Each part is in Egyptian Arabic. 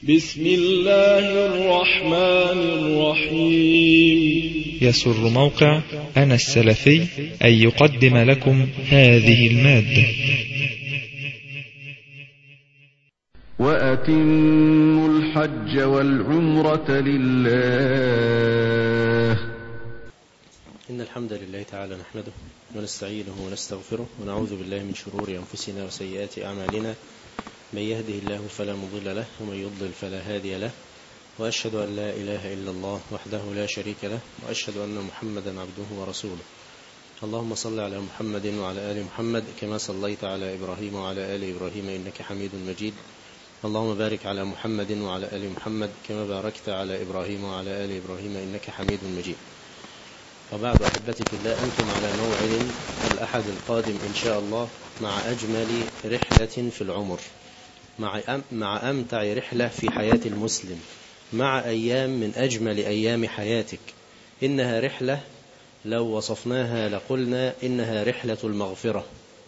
بسم الله الرحمن الرحيم يسر موقع أنا السلفي أن يقدم لكم هذه المادة وأتموا الحج والعمرة لله إن الحمد لله تعالى نحمده ونستعينه ونستغفره ونعوذ بالله من شرور أنفسنا وسيئات أعمالنا من يهده الله فلا مضل له ومن يضلل فلا هادي له وأشهد أن لا إله إلا الله وحده لا شريك له وأشهد أن محمدا عبده ورسوله اللهم صل على محمد وعلى آل محمد كما صليت على إبراهيم وعلى آل إبراهيم إنك حميد مجيد اللهم بارك على محمد وعلى آل محمد كما باركت على إبراهيم وعلى آل إبراهيم إنك حميد مجيد وبعد أحبتي في الله أنتم على موعد الأحد القادم إن شاء الله مع أجمل رحلة في العمر مع مع أمتع رحلة في حياة المسلم مع أيام من أجمل أيام حياتك إنها رحلة لو وصفناها لقلنا إنها رحلة المغفرة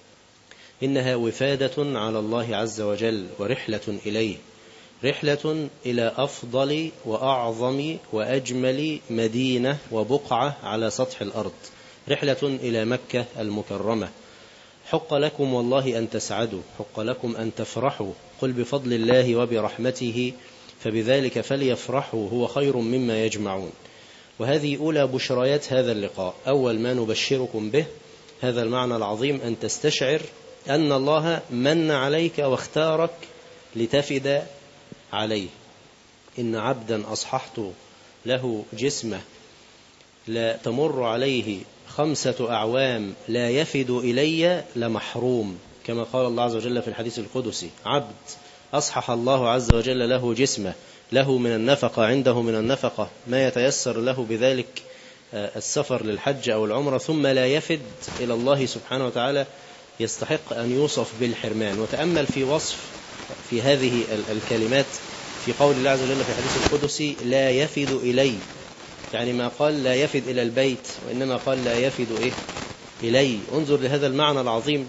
إنها وفادة على الله عز وجل ورحلة إليه رحلة إلى أفضل وأعظم وأجمل مدينة وبقعة على سطح الأرض رحلة إلى مكة المكرمة حق لكم والله أن تسعدوا حق لكم أن تفرحوا قل بفضل الله وبرحمته فبذلك فليفرحوا هو خير مما يجمعون وهذه أولى بشريات هذا اللقاء أول ما نبشركم به هذا المعنى العظيم أن تستشعر أن الله من عليك واختارك لتفد عليه إن عبدا أصححت له جسمه لا تمر عليه خمسة أعوام لا يفد إلي لمحروم كما قال الله عز وجل في الحديث القدسي عبد أصحح الله عز وجل له جسمه له من النفقة عنده من النفقة ما يتيسر له بذلك السفر للحج أو العمرة ثم لا يفد إلى الله سبحانه وتعالى يستحق أن يوصف بالحرمان وتأمل في وصف في هذه الكلمات في قول الله عز وجل في الحديث القدسي لا يفد إلي يعني ما قال لا يفد إلى البيت وإنما قال لا يفد إيه إلي انظر لهذا المعنى العظيم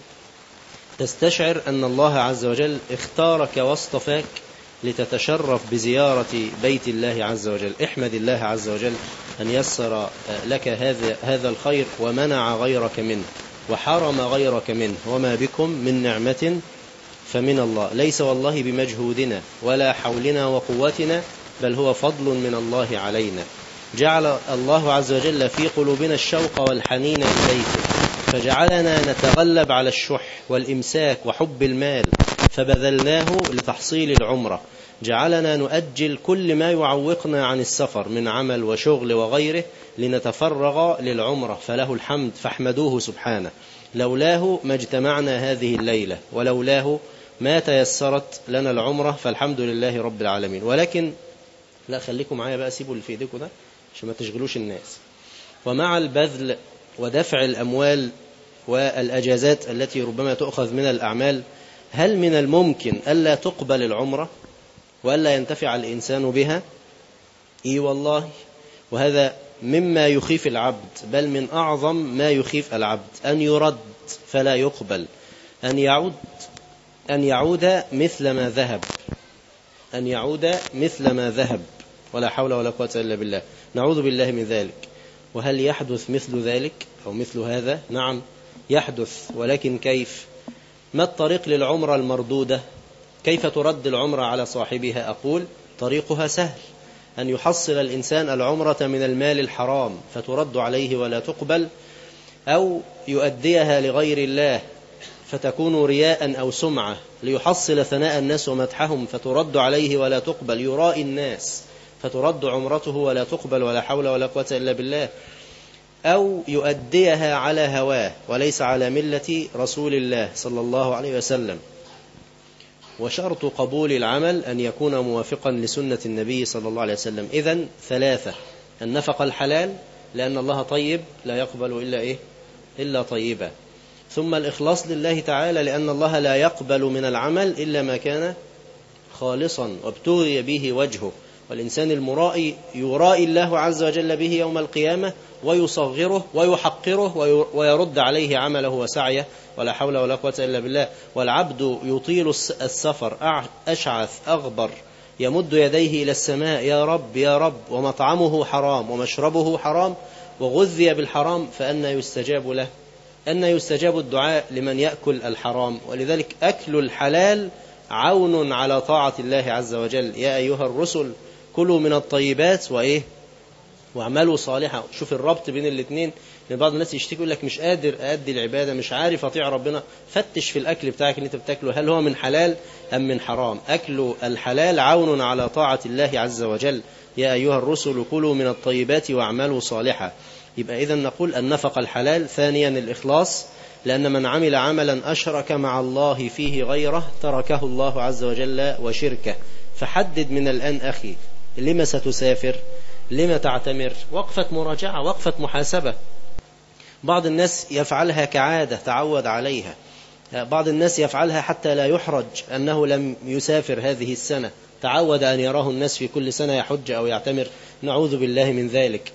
تستشعر أن الله عز وجل اختارك واصطفاك لتتشرف بزيارة بيت الله عز وجل احمد الله عز وجل أن يسر لك هذا هذا الخير ومنع غيرك منه وحرم غيرك منه وما بكم من نعمة فمن الله ليس والله بمجهودنا ولا حولنا وقوتنا بل هو فضل من الله علينا جعل الله عز وجل في قلوبنا الشوق والحنين إليك فجعلنا نتغلب على الشح والإمساك وحب المال فبذلناه لتحصيل العمرة جعلنا نؤجل كل ما يعوقنا عن السفر من عمل وشغل وغيره لنتفرغ للعمرة فله الحمد فاحمدوه سبحانه لولاه ما اجتمعنا هذه الليلة ولولاه ما تيسرت لنا العمرة فالحمد لله رب العالمين ولكن لا خليكم معايا بقى سيبوا اللي في ايديكم ده عشان ما تشغلوش الناس ومع البذل ودفع الأموال والأجازات التي ربما تؤخذ من الأعمال هل من الممكن ألا تقبل العمرة وألا ينتفع الإنسان بها إي والله وهذا مما يخيف العبد بل من أعظم ما يخيف العبد أن يرد فلا يقبل أن يعود أن يعود مثل ما ذهب أن يعود مثل ما ذهب ولا حول ولا قوة إلا بالله نعوذ بالله من ذلك وهل يحدث مثل ذلك أو مثل هذا نعم يحدث ولكن كيف ما الطريق للعمرة المردودة كيف ترد العمرة على صاحبها أقول طريقها سهل أن يحصل الإنسان العمرة من المال الحرام فترد عليه ولا تقبل أو يؤديها لغير الله فتكون رياء أو سمعة ليحصل ثناء الناس ومدحهم فترد عليه ولا تقبل يرائي الناس فترد عمرته ولا تقبل ولا حول ولا قوة إلا بالله أو يؤديها على هواه وليس على ملة رسول الله صلى الله عليه وسلم وشرط قبول العمل أن يكون موافقا لسنة النبي صلى الله عليه وسلم إذن ثلاثة النفق الحلال لأن الله طيب لا يقبل إلا إيه إلا طيبا ثم الإخلاص لله تعالى لأن الله لا يقبل من العمل إلا ما كان خالصا وابتغي به وجهه والإنسان المرائي يرائي الله عز وجل به يوم القيامة ويصغره ويحقره ويرد عليه عمله وسعيه ولا حول ولا قوة إلا بالله والعبد يطيل السفر أشعث أغبر يمد يديه إلى السماء يا رب يا رب ومطعمه حرام ومشربه حرام وغذي بالحرام فأنا يستجاب له أن يستجاب الدعاء لمن يأكل الحرام ولذلك أكل الحلال عون على طاعة الله عز وجل يا أيها الرسل كلوا من الطيبات وإيه واعملوا صالحا شوف الربط بين الاثنين لان بعض الناس يشتكي يقول لك مش قادر أدي العبادة مش عارف أطيع ربنا فتش في الأكل بتاعك اللي أنت بتاكله هل هو من حلال أم من حرام أكل الحلال عون على طاعة الله عز وجل يا أيها الرسل كلوا من الطيبات واعملوا صالحا يبقى إذا نقول النفق الحلال ثانيا الإخلاص لأن من عمل عملا أشرك مع الله فيه غيره تركه الله عز وجل وشركه فحدد من الآن أخي لما ستسافر لما تعتمر وقفة مراجعة وقفة محاسبة بعض الناس يفعلها كعادة تعود عليها بعض الناس يفعلها حتى لا يحرج أنه لم يسافر هذه السنة تعود أن يراه الناس في كل سنة يحج أو يعتمر نعوذ بالله من ذلك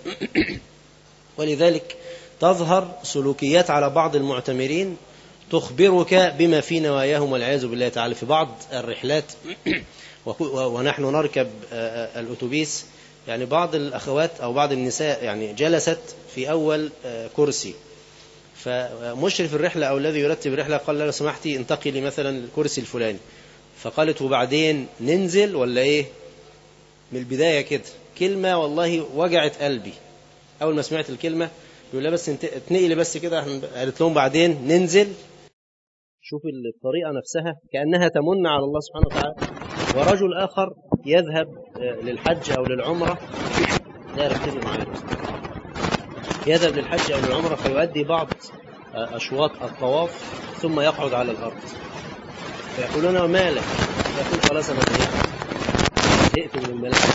ولذلك تظهر سلوكيات على بعض المعتمرين تخبرك بما في نواياهم والعياذ بالله تعالى في بعض الرحلات ونحن نركب الأتوبيس يعني بعض الأخوات أو بعض النساء يعني جلست في أول كرسي فمشرف الرحلة أو الذي يرتب الرحلة قال لو سمحتي انتقلي مثلا الكرسي الفلاني فقالت وبعدين ننزل ولا إيه من البداية كده كلمة والله وجعت قلبي أول ما سمعت الكلمة يقول لها بس اتنقلي بس كده قالت لهم بعدين ننزل شوف الطريقة نفسها كأنها تمن على الله سبحانه وتعالى ورجل آخر يذهب للحج أو للعمرة لا ركزوا معايا يذهب للحج أو للعمرة فيؤدي بعض أشواط الطواف ثم يقعد على الأرض فيقولون ما لك يقول خلاص أنا زهقت زهقت من الملائكة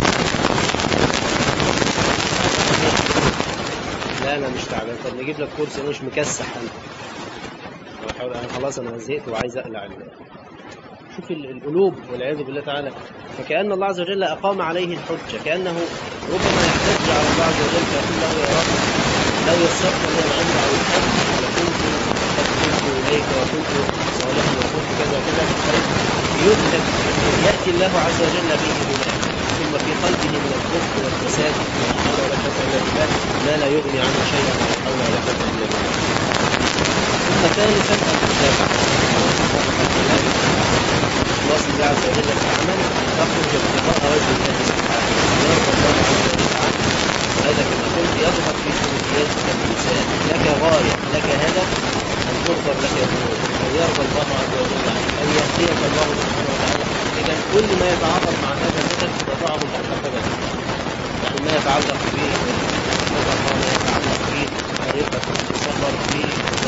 لا أنا مش تعبان طب نجيب لك كرسي أنا مش مكسح أنا بحاول أنا خلاص أنا زهقت وعايز أقلع شوف القلوب والعياذ بالله تعالى فكأن الله عز وجل أقام عليه الحجة كأنه ربما يحتج على الله عز وجل فيقول له يا رب لو يسرت لي العمر أو الحج لكنت قد كنت إليك وكنت صالحا وكنت كذا وكذا يذهب يأتي الله عز وجل به هناك ثم في قلبه من الكفر والفساد لا حول ولا قوة إلا بالله ما لا يغني عنه شيئا ولا حول ولا قوة إلا بالله ثم ثالثا الله سبحانه عز وجل في العمل تخرج ابتغاء وجه الله سبحانه يرضى الله عز وجل عنه وهذا كما قلت يظهر في سلوكياتك الانسان لك غايه لك هدف ان تغفر لك الذنوب ان يرضى الله عز وجل عنك ان يهديك الله سبحانه وتعالى اذا كل ما يتعاطف مع هذا الهدف يضعه تحت قدمك يعني ما يتعلق به نظر ما يتعلق به طريقه السفر به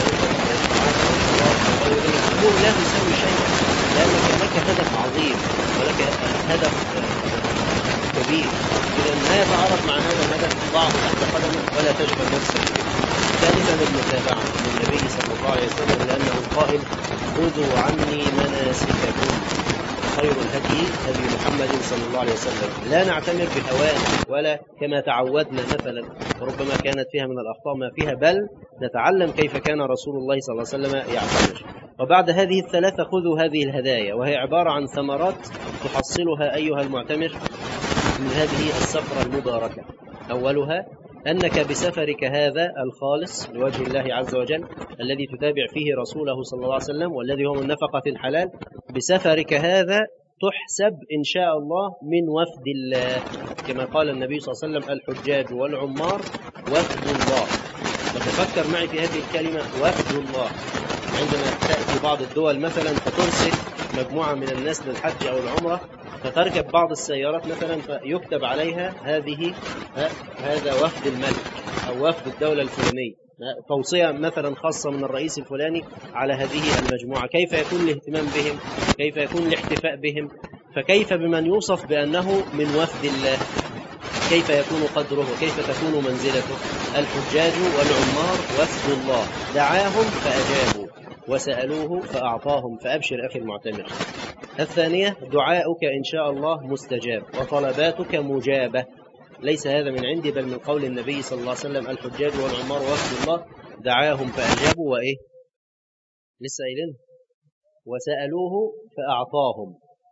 طريقه الامور لا تساوي شيئا لأنك لك هدف عظيم ولك هدف كبير إذا ما يتعارض مع هذا الهدف ضعه تحت قدمك ولا تشغل نفسك ثالثا المتابعة من النبي صلى الله عليه وسلم لأنه القائل خذوا عني مناسككم خير الهدي هدي محمد صلى الله عليه وسلم لا نعتمر بهوانا ولا كما تعودنا مثلا ربما كانت فيها من الأخطاء ما فيها بل نتعلم كيف كان رسول الله صلى الله عليه وسلم يعتمر وبعد هذه الثلاثة خذوا هذه الهدايا وهي عبارة عن ثمرات تحصلها أيها المعتمر من هذه السفرة المباركة أولها أنك بسفرك هذا الخالص لوجه الله عز وجل الذي تتابع فيه رسوله صلى الله عليه وسلم والذي هو من نفقة الحلال بسفرك هذا تحسب إن شاء الله من وفد الله كما قال النبي صلى الله عليه وسلم الحجاج والعمار وفد الله فتفكر معي في هذه الكلمة وفد الله عندما تأتي بعض الدول مثلا فترسل مجموعة من الناس للحج أو العمرة فتركب بعض السيارات مثلا فيكتب عليها هذه هذا وفد الملك أو وفد الدولة الفلانية توصية مثلا خاصة من الرئيس الفلاني على هذه المجموعة كيف يكون الاهتمام بهم كيف يكون الاحتفاء بهم فكيف بمن يوصف بأنه من وفد الله كيف يكون قدره كيف تكون منزلته الحجاج والعمار وفد الله دعاهم فأجابوا وسألوه فأعطاهم فأبشر أخي المعتمر الثانية دعاؤك إن شاء الله مستجاب وطلباتك مجابة ليس هذا من عندي بل من قول النبي صلى الله عليه وسلم الحجاج والعمار وفد الله دعاهم فأجابوا وإيه لسه قايلين وسألوه فأعطاهم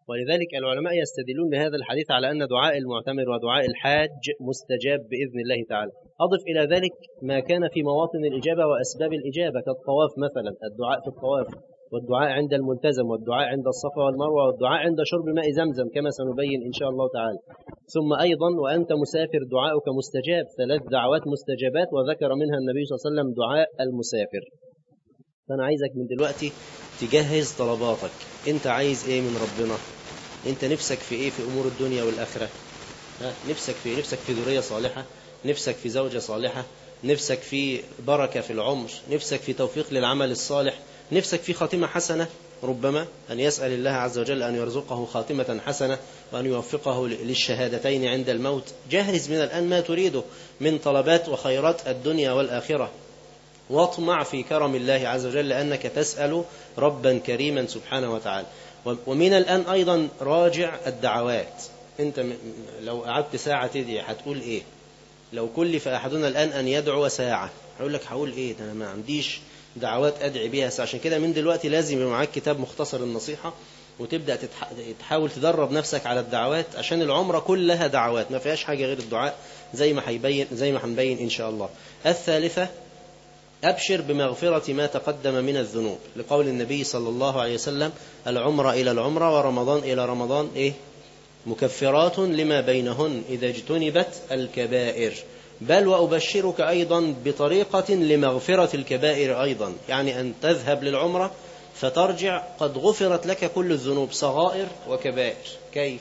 ولذلك العلماء يستدلون بهذا الحديث على أن دعاء المعتمر ودعاء الحاج مستجاب بإذن الله تعالى أضف إلى ذلك ما كان في مواطن الإجابة وأسباب الإجابة كالطواف مثلا الدعاء في الطواف والدعاء عند الملتزم والدعاء عند الصفا والمروة والدعاء عند شرب ماء زمزم كما سنبين إن شاء الله تعالى ثم أيضا وأنت مسافر دعاؤك مستجاب ثلاث دعوات مستجابات وذكر منها النبي صلى الله عليه وسلم دعاء المسافر فأنا عايزك من دلوقتي تجهز طلباتك أنت عايز إيه من ربنا أنت نفسك في إيه في أمور الدنيا والآخرة ها؟ نفسك في إيه؟ نفسك في ذرية صالحة نفسك في زوجة صالحة نفسك في بركة في العمر نفسك في توفيق للعمل الصالح نفسك في خاتمة حسنة ربما أن يسأل الله عز وجل أن يرزقه خاتمة حسنة وأن يوفقه للشهادتين عند الموت جهز من الآن ما تريده من طلبات وخيرات الدنيا والآخرة واطمع في كرم الله عز وجل لأنك تسأل ربا كريما سبحانه وتعالى ومن الآن أيضا راجع الدعوات أنت لو قعدت ساعة تدعي هتقول إيه لو كلف أحدنا الآن أن يدعو ساعة هقول لك هقول إيه ده أنا ما عنديش دعوات أدعي بيها ساعة عشان كده من دلوقتي لازم يبقى معاك كتاب مختصر النصيحة وتبدأ تحاول تدرب نفسك على الدعوات عشان العمرة كلها دعوات ما فيهاش حاجة غير الدعاء زي ما هيبين زي ما هنبين إن شاء الله الثالثة أبشر بمغفرة ما تقدم من الذنوب لقول النبي صلى الله عليه وسلم العمرة إلى العمرة ورمضان إلى رمضان إيه مكفرات لما بينهن إذا اجتنبت الكبائر بل وأبشرك أيضا بطريقة لمغفرة الكبائر أيضا يعني أن تذهب للعمرة فترجع قد غفرت لك كل الذنوب صغائر وكبائر كيف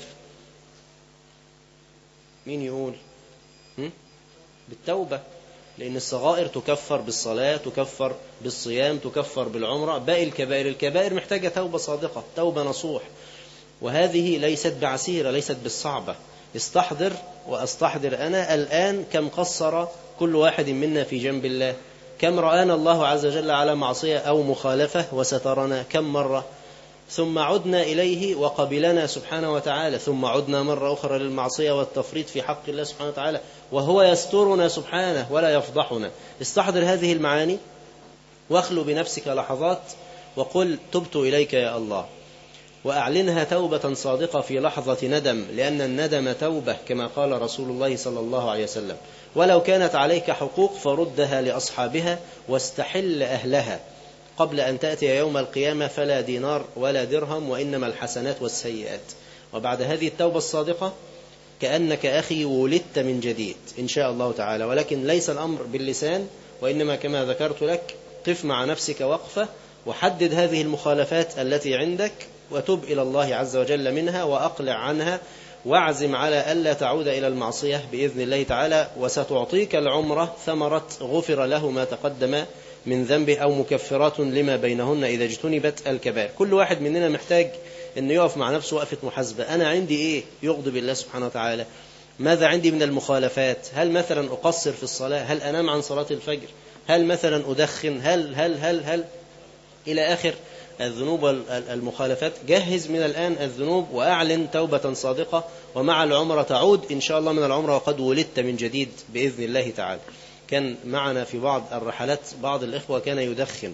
مين يقول هم؟ بالتوبة لأن الصغائر تكفر بالصلاة تكفر بالصيام تكفر بالعمرة باقي الكبائر الكبائر محتاجة توبة صادقة توبة نصوح وهذه ليست بعسيرة ليست بالصعبة استحضر واستحضر أنا الآن كم قصر كل واحد منا في جنب الله كم رآنا الله عز وجل على معصية أو مخالفة وسترنا كم مرة ثم عدنا إليه وقبلنا سبحانه وتعالى ثم عدنا مرة أخرى للمعصية والتفريط في حق الله سبحانه وتعالى وهو يسترنا سبحانه ولا يفضحنا استحضر هذه المعاني واخلو بنفسك لحظات وقل تبت إليك يا الله وأعلنها توبة صادقة في لحظة ندم لأن الندم توبة كما قال رسول الله صلى الله عليه وسلم ولو كانت عليك حقوق فردها لأصحابها واستحل أهلها قبل أن تأتي يوم القيامة فلا دينار ولا درهم وإنما الحسنات والسيئات وبعد هذه التوبة الصادقة كأنك أخي ولدت من جديد إن شاء الله تعالى ولكن ليس الأمر باللسان وإنما كما ذكرت لك قف مع نفسك وقفة وحدد هذه المخالفات التي عندك وتب إلى الله عز وجل منها وأقلع عنها واعزم على ألا تعود إلى المعصية بإذن الله تعالى وستعطيك العمرة ثمرة غفر له ما تقدم من ذنبه أو مكفرات لما بينهن إذا اجتنبت الكبائر كل واحد مننا محتاج أن يقف مع نفسه وقفة محاسبة أنا عندي إيه يغضب الله سبحانه وتعالى ماذا عندي من المخالفات هل مثلا أقصر في الصلاة هل أنام عن صلاة الفجر هل مثلا أدخن هل هل هل هل إلى آخر الذنوب والمخالفات جهز من الآن الذنوب وأعلن توبة صادقة ومع العمرة تعود إن شاء الله من العمرة وقد ولدت من جديد بإذن الله تعالى كان معنا في بعض الرحلات بعض الإخوة كان يدخن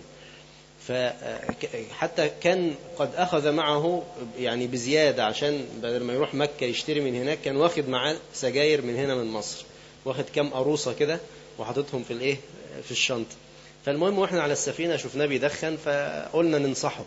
فحتى كان قد أخذ معه يعني بزيادة عشان بدل ما يروح مكة يشتري من هناك كان واخد معاه سجاير من هنا من مصر واخد كام قروصة كده وحاططهم في الايه في الشنطة فالمهم واحنا على السفينة شفناه بيدخن فقلنا ننصحه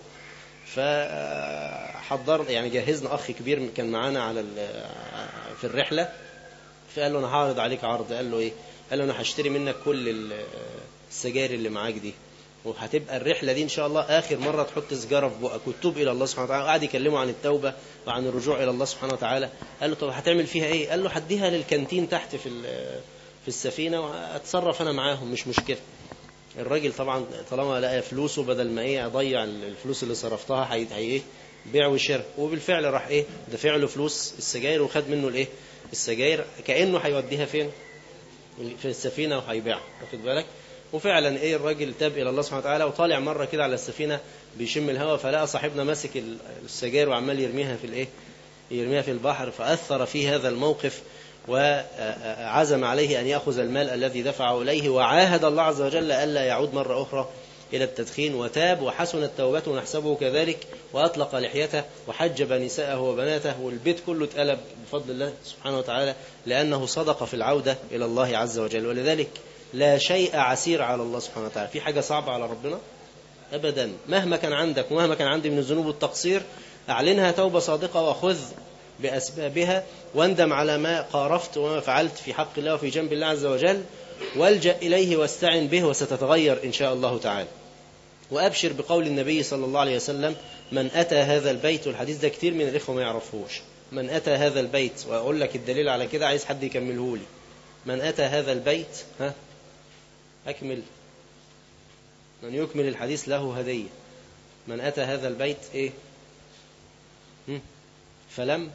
فحضر يعني جهزنا أخ كبير كان معانا على في الرحلة فقال له أنا هعرض عليك عرض قال له إيه قال له أنا هشتري منك كل السجاير اللي معاك دي وهتبقى الرحلة دي إن شاء الله آخر مرة تحط سجارة في بقك وتتوب إلى الله سبحانه وتعالى وقعد يكلمه عن التوبة وعن الرجوع إلى الله سبحانه وتعالى قال له طب هتعمل فيها إيه قال له هديها للكانتين تحت في في السفينة وأتصرف أنا معاهم مش مشكلة الراجل طبعا طالما لقى فلوسه بدل ما ايه اضيع الفلوس اللي صرفتها هي ايه بيع وشراء وبالفعل راح ايه دفع له فلوس السجاير وخد منه الايه السجاير كانه هيوديها فين في السفينه وهيبيعها واخد بالك وفعلا ايه الراجل تاب الى الله سبحانه وتعالى وطالع مره كده على السفينه بيشم الهواء فلقى صاحبنا ماسك السجاير وعمال يرميها في الايه يرميها في البحر فاثر في هذا الموقف وعزم عليه أن يأخذ المال الذي دفعه إليه وعاهد الله عز وجل ألا يعود مرة أخرى إلى التدخين وتاب وحسنت توبته نحسبه كذلك وأطلق لحيته وحجب نساءه وبناته والبيت كله اتقلب بفضل الله سبحانه وتعالى لأنه صدق في العودة إلى الله عز وجل ولذلك لا شيء عسير على الله سبحانه وتعالى في حاجة صعبة على ربنا أبدا مهما كان عندك ومهما كان عندي من الذنوب والتقصير أعلنها توبة صادقة وخذ بأسبابها واندم على ما قارفت وما فعلت في حق الله وفي جنب الله عز وجل والجأ إليه واستعن به وستتغير إن شاء الله تعالى وأبشر بقول النبي صلى الله عليه وسلم من أتى هذا البيت والحديث ده كتير من الإخوة ما يعرفوش من أتى هذا البيت وأقول لك الدليل على كده عايز حد يكمله لي من أتى هذا البيت ها أكمل من يكمل الحديث له هدية من أتى هذا البيت إيه هم؟ فلم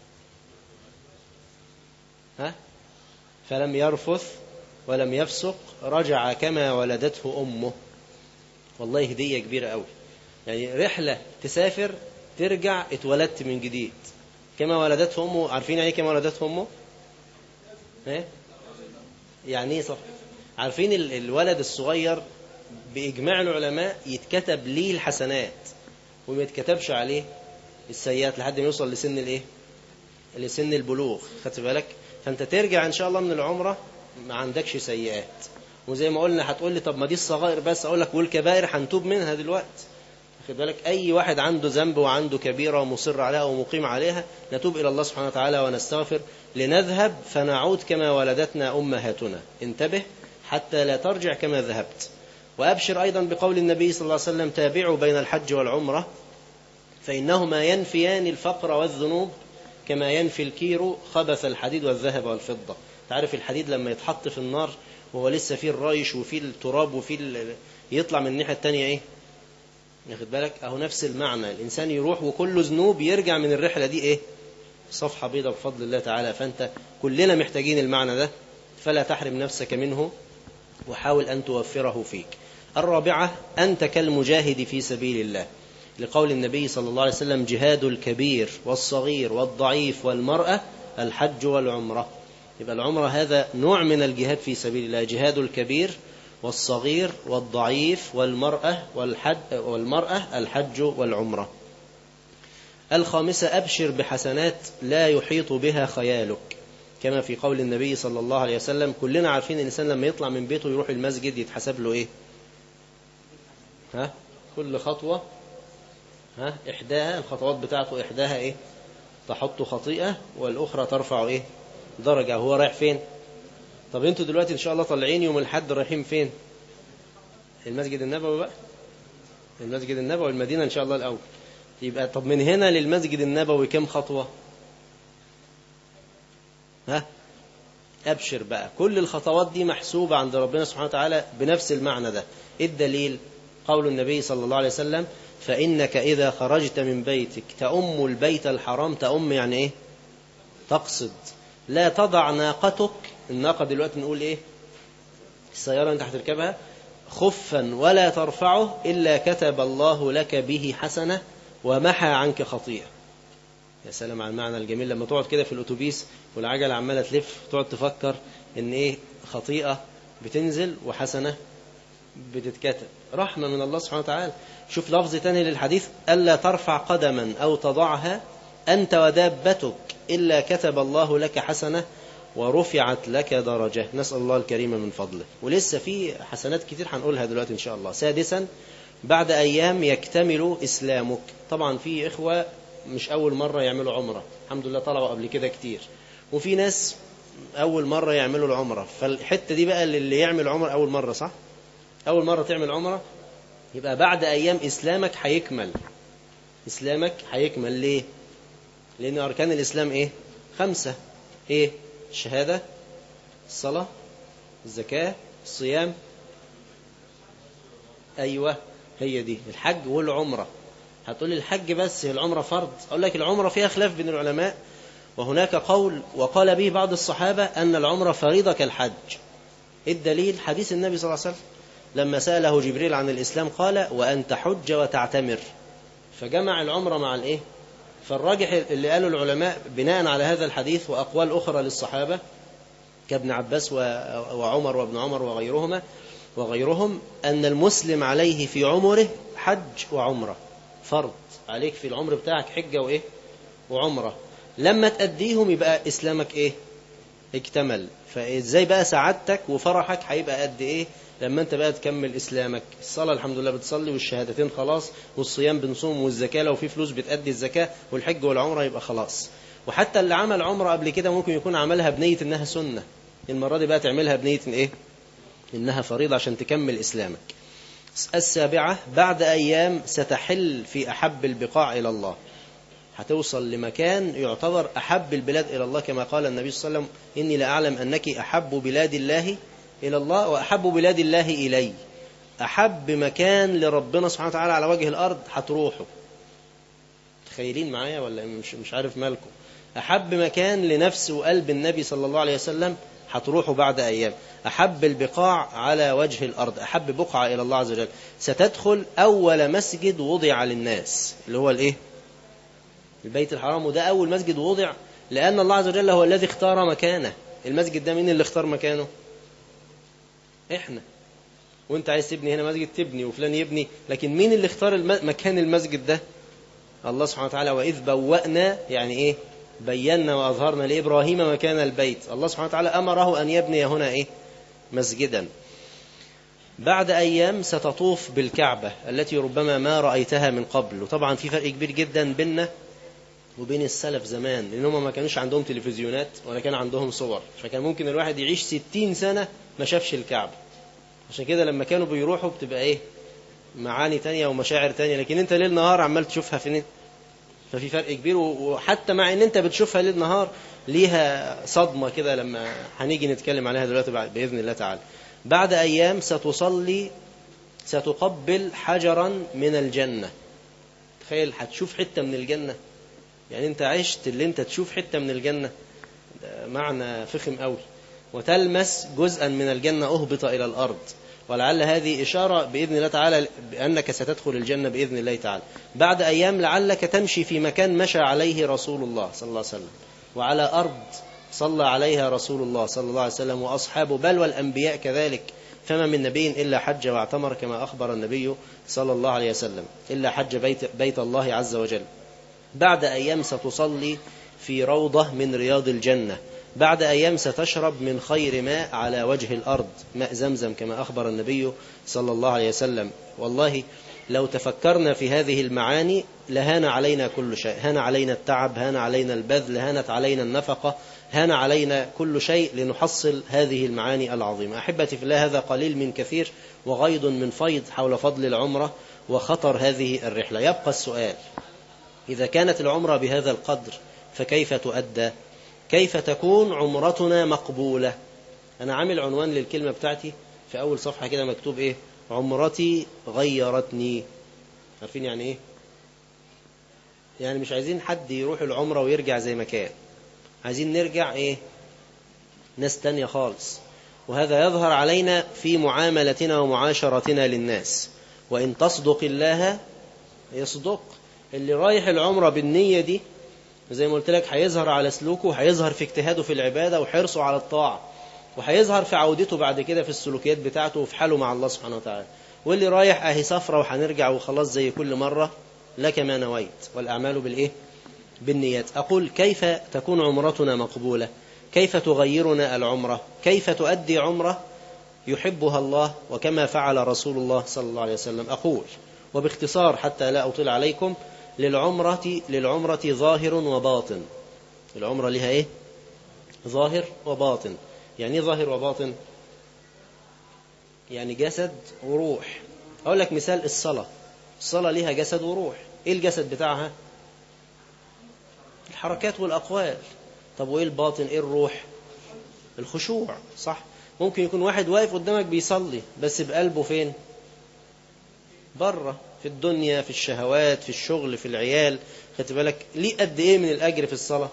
ها فلم يرفث ولم يفسق رجع كما ولدته أمه والله هدية كبيرة قوي يعني رحلة تسافر ترجع اتولدت من جديد كما ولدته أمه عارفين يعني كما ولدته أمه ايه يعني ايه صح عارفين ال- الولد الصغير بإجماع العلماء يتكتب ليه الحسنات وما يتكتبش عليه السيئات لحد ما يوصل لسن الايه لسن البلوغ خدت بالك فانت ترجع ان شاء الله من العمره ما عندكش سيئات وزي ما قلنا هتقول لي طب ما دي الصغائر بس اقول لك والكبائر هنتوب منها دلوقتي خد بالك اي واحد عنده ذنب وعنده كبيره ومصر عليها ومقيم عليها نتوب الى الله سبحانه وتعالى ونستغفر لنذهب فنعود كما ولدتنا امهاتنا انتبه حتى لا ترجع كما ذهبت وابشر ايضا بقول النبي صلى الله عليه وسلم تابعوا بين الحج والعمره فإنهما ينفيان الفقر والذنوب كما ينفي الكير خبث الحديد والذهب والفضة تعرف الحديد لما يتحط في النار وهو لسه فيه الرايش وفيه التراب وفيه ال... يطلع من الناحية التانية ايه ياخد بالك اهو نفس المعنى الانسان يروح وكله ذنوب يرجع من الرحلة دي ايه صفحة بيضة بفضل الله تعالى فانت كلنا محتاجين المعنى ده فلا تحرم نفسك منه وحاول ان توفره فيك الرابعة انت كالمجاهد في سبيل الله لقول النبي صلى الله عليه وسلم جهاد الكبير والصغير والضعيف والمرأة الحج والعمرة يبقى العمرة هذا نوع من الجهاد في سبيل الله جهاد الكبير والصغير والضعيف والمرأة والحج والمرأة الحج والعمرة الخامسة أبشر بحسنات لا يحيط بها خيالك كما في قول النبي صلى الله عليه وسلم كلنا عارفين الإنسان لما يطلع من بيته يروح المسجد يتحسب له إيه ها كل خطوة ها إحداها الخطوات بتاعته إحداها إيه تحط خطيئة والأخرى ترفع إيه درجة هو رايح فين طب انتوا دلوقتي إن شاء الله طالعين يوم الحد رايحين فين المسجد النبوي بقى المسجد النبوي المدينة إن شاء الله الأول يبقى طب من هنا للمسجد النبوي كم خطوة ها أبشر بقى كل الخطوات دي محسوبة عند ربنا سبحانه وتعالى بنفس المعنى ده إيه الدليل قول النبي صلى الله عليه وسلم فإنك إذا خرجت من بيتك تأم البيت الحرام تأم يعني إيه تقصد لا تضع ناقتك الناقة دلوقتي نقول إيه السيارة أنت هتركبها خفا ولا ترفعه إلا كتب الله لك به حسنة ومحى عنك خطيئة يا سلام على المعنى الجميل لما تقعد كده في الأتوبيس والعجلة عمالة تلف تقعد تفكر إن إيه خطيئة بتنزل وحسنة بتتكتب رحمة من الله سبحانه وتعالى شوف لفظ تاني للحديث ألا ترفع قدما أو تضعها أنت ودابتك إلا كتب الله لك حسنة ورفعت لك درجة نسأل الله الكريم من فضله ولسه في حسنات كتير هنقولها دلوقتي إن شاء الله سادسا بعد أيام يكتمل إسلامك طبعا في إخوة مش أول مرة يعملوا عمرة الحمد لله طلبوا قبل كده كتير وفي ناس أول مرة يعملوا العمرة فالحتة دي بقى اللي يعمل عمرة أول مرة صح أول مرة تعمل عمرة يبقى بعد أيام إسلامك هيكمل إسلامك هيكمل ليه لأن أركان الإسلام إيه خمسة إيه الشهادة الصلاة الزكاة الصيام أيوة هي دي الحج والعمرة هتقول لي الحج بس هي العمرة فرض أقول لك العمرة فيها خلاف بين العلماء وهناك قول وقال به بعض الصحابة أن العمرة فريضة كالحج الدليل حديث النبي صلى الله عليه وسلم لما سأله جبريل عن الإسلام قال وأن تحج وتعتمر فجمع العمرة مع الإيه فالراجح اللي قاله العلماء بناء على هذا الحديث وأقوال أخرى للصحابة كابن عباس وعمر وابن عمر وغيرهما وغيرهم أن المسلم عليه في عمره حج وعمرة فرض عليك في العمر بتاعك حجة وإيه وعمرة لما تأديهم يبقى إسلامك إيه اكتمل فإزاي بقى سعادتك وفرحك هيبقى قد إيه لما أنت بقى تكمل إسلامك الصلاة الحمد لله بتصلي والشهادتين خلاص والصيام بنصوم والزكاة لو في فلوس بتأدي الزكاة والحج والعمرة يبقى خلاص وحتى اللي عمل عمرة قبل كده ممكن يكون عملها بنية إنها سنة المرة دي بقى تعملها بنية إيه إنها فريضة عشان تكمل إسلامك السابعة بعد أيام ستحل في أحب البقاع إلى الله هتوصل لمكان يعتبر أحب البلاد إلى الله كما قال النبي صلى الله عليه وسلم إني لأعلم أنك أحب بلاد الله إلى الله وأحب بلاد الله إلي أحب مكان لربنا سبحانه وتعالى على وجه الأرض هتروحوا تخيلين معايا ولا مش, مش عارف مالكم أحب مكان لنفس وقلب النبي صلى الله عليه وسلم هتروحوا بعد أيام أحب البقاع على وجه الأرض أحب بقعة إلى الله عز وجل ستدخل أول مسجد وضع للناس اللي هو الإيه البيت الحرام وده أول مسجد وضع لأن الله عز وجل هو الذي اختار مكانه المسجد ده مين اللي اختار مكانه إحنا وانت عايز تبني هنا مسجد تبني وفلان يبني لكن مين اللي اختار الم... مكان المسجد ده الله سبحانه وتعالى وإذ بوأنا يعني إيه بينا وأظهرنا لإبراهيم مكان البيت الله سبحانه وتعالى أمره أن يبني هنا إيه مسجدا بعد أيام ستطوف بالكعبة التي ربما ما رأيتها من قبل وطبعا في فرق كبير جدا بيننا وبين السلف زمان لأنهم ما كانوش عندهم تلفزيونات ولا كان عندهم صور فكان ممكن الواحد يعيش ستين سنة ما شافش الكعبة عشان كده لما كانوا بيروحوا بتبقى ايه معاني تانية ومشاعر تانية لكن انت ليل نهار عمال تشوفها فين ففي فرق كبير وحتى مع ان انت بتشوفها ليل نهار ليها صدمة كده لما هنيجي نتكلم عليها دلوقتي بإذن الله تعالى بعد أيام ستصلي ستقبل حجرا من الجنة تخيل هتشوف حتة من الجنة يعني انت عشت اللي انت تشوف حتة من الجنة معنى فخم قوي وتلمس جزءا من الجنة أهبط إلى الأرض ولعل هذه إشارة بإذن الله تعالى بأنك ستدخل الجنة بإذن الله تعالى بعد أيام لعلك تمشي في مكان مشى عليه رسول الله صلى الله عليه وسلم وعلى أرض صلى عليها رسول الله صلى الله عليه وسلم وأصحابه بل والأنبياء كذلك فما من نبي إلا حج واعتمر كما أخبر النبي صلى الله عليه وسلم إلا حج بيت, بيت الله عز وجل بعد أيام ستصلي في روضة من رياض الجنة بعد أيام ستشرب من خير ماء على وجه الأرض ماء زمزم كما أخبر النبي صلى الله عليه وسلم والله لو تفكرنا في هذه المعاني لهان علينا كل شيء هان علينا التعب هان علينا البذل هانت علينا النفقة هان علينا كل شيء لنحصل هذه المعاني العظيمة أحبتي في الله هذا قليل من كثير وغيض من فيض حول فضل العمرة وخطر هذه الرحلة يبقى السؤال إذا كانت العمرة بهذا القدر فكيف تؤدى كيف تكون عمرتنا مقبولة أنا عامل عنوان للكلمة بتاعتي في أول صفحة كده مكتوب إيه عمرتي غيرتني عارفين يعني إيه يعني مش عايزين حد يروح العمرة ويرجع زي ما كان عايزين نرجع إيه ناس تانية خالص وهذا يظهر علينا في معاملتنا ومعاشرتنا للناس وإن تصدق الله يصدق اللي رايح العمرة بالنية دي زي ما قلت لك هيظهر على سلوكه هيظهر في اجتهاده في العبادة وحرصه على الطاعة وهيظهر في عودته بعد كده في السلوكيات بتاعته وفي حاله مع الله سبحانه وتعالى واللي رايح اهي سفرة وهنرجع وخلاص زي كل مرة لك ما نويت والأعمال بالإيه بالنيات أقول كيف تكون عمرتنا مقبولة كيف تغيرنا العمرة كيف تؤدي عمرة يحبها الله وكما فعل رسول الله صلى الله عليه وسلم أقول وباختصار حتى لا أطيل عليكم للعمرة للعمرة ظاهر وباطن العمرة لها إيه ظاهر وباطن يعني إيه ظاهر وباطن يعني جسد وروح أقول لك مثال الصلاة الصلاة لها جسد وروح إيه الجسد بتاعها الحركات والأقوال طب وإيه الباطن إيه الروح الخشوع صح ممكن يكون واحد واقف قدامك بيصلي بس بقلبه فين بره في الدنيا في الشهوات في الشغل في العيال خدت بالك ليه قد ايه من الاجر في الصلاه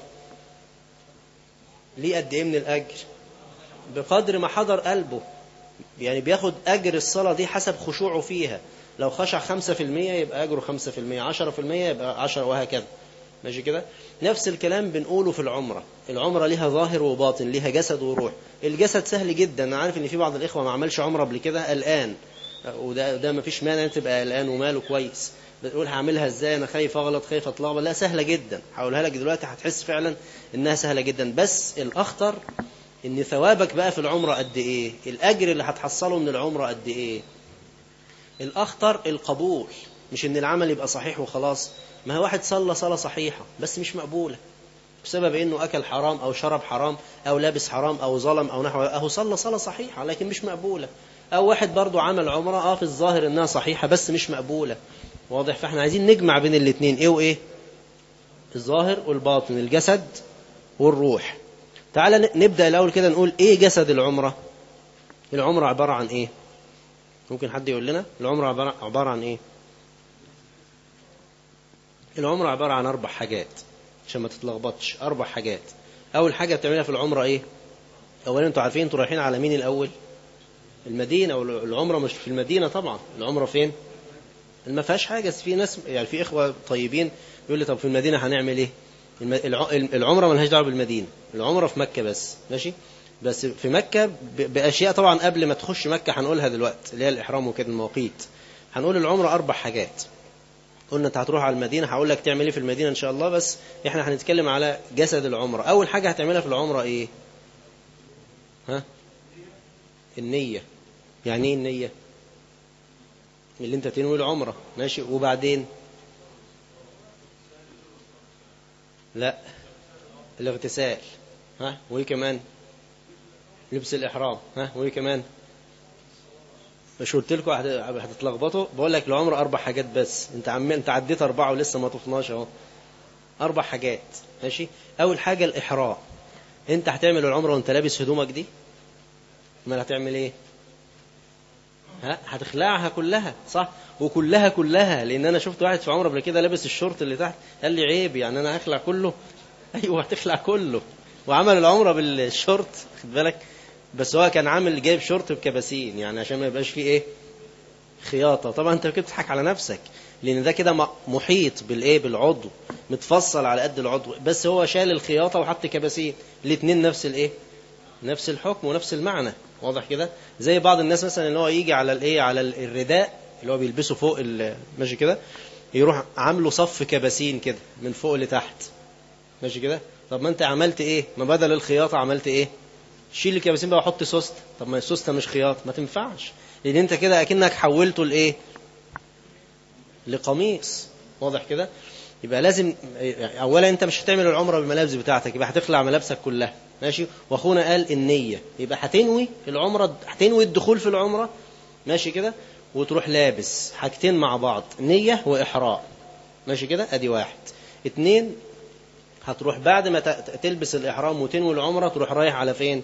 ليه قد ايه من الاجر بقدر ما حضر قلبه يعني بياخد اجر الصلاه دي حسب خشوعه فيها لو خشع 5% يبقى اجره 5% 10% يبقى 10 وهكذا ماشي كده نفس الكلام بنقوله في العمرة العمرة ليها ظاهر وباطن ليها جسد وروح الجسد سهل جدا انا عارف ان في بعض الاخوة ما عملش عمرة قبل كده الان وده ده ما فيش مانع تبقى الان وماله كويس بتقول هعملها ازاي انا خايف اغلط خايف اتلخبط لا سهله جدا هقولها لك دلوقتي هتحس فعلا انها سهله جدا بس الاخطر ان ثوابك بقى في العمره قد ايه الاجر اللي هتحصله من العمره قد ايه الاخطر القبول مش ان العمل يبقى صحيح وخلاص ما هو واحد صلى صلاه صحيحه بس مش مقبوله بسبب انه اكل حرام او شرب حرام او لابس حرام او ظلم او نحو اهو صلى صلاه صحيحه لكن مش مقبوله او واحد برضو عمل عمره اه في الظاهر انها صحيحه بس مش مقبوله واضح فاحنا عايزين نجمع بين الاثنين ايه وايه الظاهر والباطن الجسد والروح تعال نبدا الاول كده نقول ايه جسد العمره العمره عباره عن ايه ممكن حد يقول لنا العمره عباره عباره عن ايه العمره عباره عن اربع حاجات عشان ما تتلخبطش اربع حاجات اول حاجه بتعملها في العمره ايه اولا انتوا عارفين انتوا رايحين على مين الاول المدينه والعمره مش في المدينه طبعا العمره فين ما فيهاش حاجه بس في ناس يعني في اخوه طيبين يقول لي طب في المدينه هنعمل ايه العمره ملهاش دعوه بالمدينه العمره في مكه بس ماشي بس في مكه باشياء طبعا قبل ما تخش مكه هنقولها دلوقتي اللي هي الاحرام وكده المواقيت هنقول العمره اربع حاجات قلنا انت هتروح على المدينه هقول لك تعمل ايه في المدينه ان شاء الله بس احنا هنتكلم على جسد العمره اول حاجه هتعملها في العمره ايه ها النيه يعني ايه النيه اللي انت تنوي العمرة ماشي وبعدين لا الاغتسال ها وايه كمان لبس الاحرام ها وايه كمان مش قلت لكم هتتلخبطوا بقول لك العمره اربع حاجات بس انت عم انت عديت اربعه ولسه ما طفناش اهو اربع حاجات ماشي اول حاجه الاحرام انت هتعمل العمره وانت لابس هدومك دي امال هتعمل ايه ها هتخلعها كلها صح وكلها كلها لان انا شفت واحد في عمره قبل كده لابس الشورت اللي تحت قال لي عيب يعني انا هخلع كله ايوه هتخلع كله وعمل العمره بالشورت خد بالك بس هو كان عامل جايب شورت بكباسين يعني عشان ما يبقاش فيه ايه خياطه طبعا انت كده بتضحك على نفسك لان ده كده محيط بالايه بالعضو متفصل على قد العضو بس هو شال الخياطه وحط كباسين الاثنين نفس الايه نفس الحكم ونفس المعنى واضح كده زي بعض الناس مثلا اللي هو يجي على الايه على الرداء اللي هو بيلبسه فوق ماشي كده يروح عامله صف كباسين كده من فوق لتحت ماشي كده طب ما انت عملت ايه ما بدل الخياطه عملت ايه شيل الكباسين بقى وحط سوست طب ما السوسته مش خياط ما تنفعش لان انت كده اكنك حولته لايه لقميص واضح كده يبقى لازم اولا انت مش هتعمل العمره بالملابس بتاعتك يبقى هتخلع ملابسك كلها ماشي واخونا قال النيه يبقى هتنوي العمره هتنوي الدخول في العمره ماشي كده وتروح لابس حاجتين مع بعض نيه واحرام ماشي كده ادي واحد اتنين هتروح بعد ما تلبس الاحرام وتنوي العمره تروح رايح على فين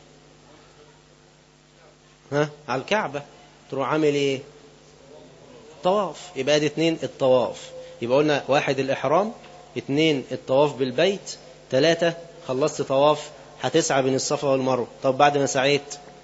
ها على الكعبه تروح عامل ايه طواف يبقى ادي اتنين الطواف يبقى قلنا واحد الإحرام اتنين الطواف بالبيت ثلاثة خلصت طواف هتسعى بين الصفا والمروة طب بعد ما سعيت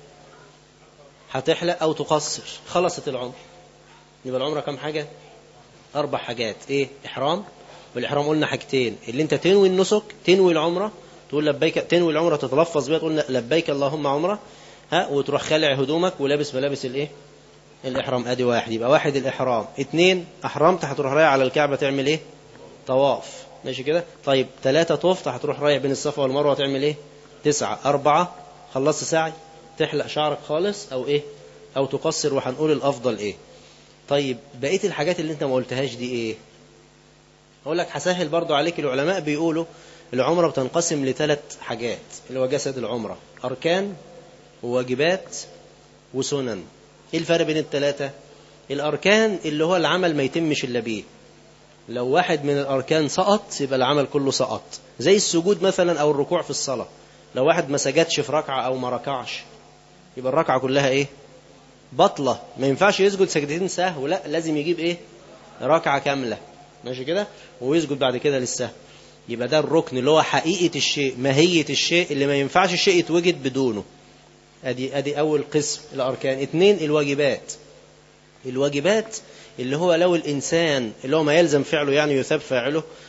هتحلق أو تقصر خلصت العمر يبقى العمرة كم حاجة أربع حاجات إيه إحرام والإحرام قلنا حاجتين اللي أنت تنوي النسك تنوي العمرة تقول لبيك تنوي العمرة تتلفظ بيها تقول لبيك اللهم عمرة ها وتروح خالع هدومك ولابس ملابس الايه الإحرام أدي واحد يبقى واحد الإحرام اتنين أحرمت هتروح رايح على الكعبة تعمل إيه طواف ماشي كده طيب ثلاثة طفت هتروح رايح بين الصفا والمروة تعمل إيه تسعة أربعة خلصت سعي تحلق شعرك خالص أو إيه أو تقصر وهنقول الأفضل إيه طيب بقية الحاجات اللي أنت ما قلتهاش دي إيه أقول لك هسهل برضو عليك العلماء بيقولوا العمرة بتنقسم لثلاث حاجات اللي هو جسد العمرة أركان وواجبات وسنن ايه الفرق بين الثلاثة الاركان اللي هو العمل ما يتمش الا بيه لو واحد من الاركان سقط يبقى العمل كله سقط زي السجود مثلا او الركوع في الصلاة لو واحد ما سجدش في ركعة او ما ركعش يبقى الركعة كلها ايه بطلة ما ينفعش يسجد سجدتين سهو لا لازم يجيب ايه ركعة كاملة ماشي كده ويسجد بعد كده للسهو يبقى ده الركن اللي هو حقيقة الشيء ماهية الشيء اللي ما ينفعش الشيء يتوجد بدونه ادي ادي اول قسم الاركان اثنين الواجبات الواجبات اللي هو لو الانسان اللي هو ما يلزم فعله يعني يثاب فاعله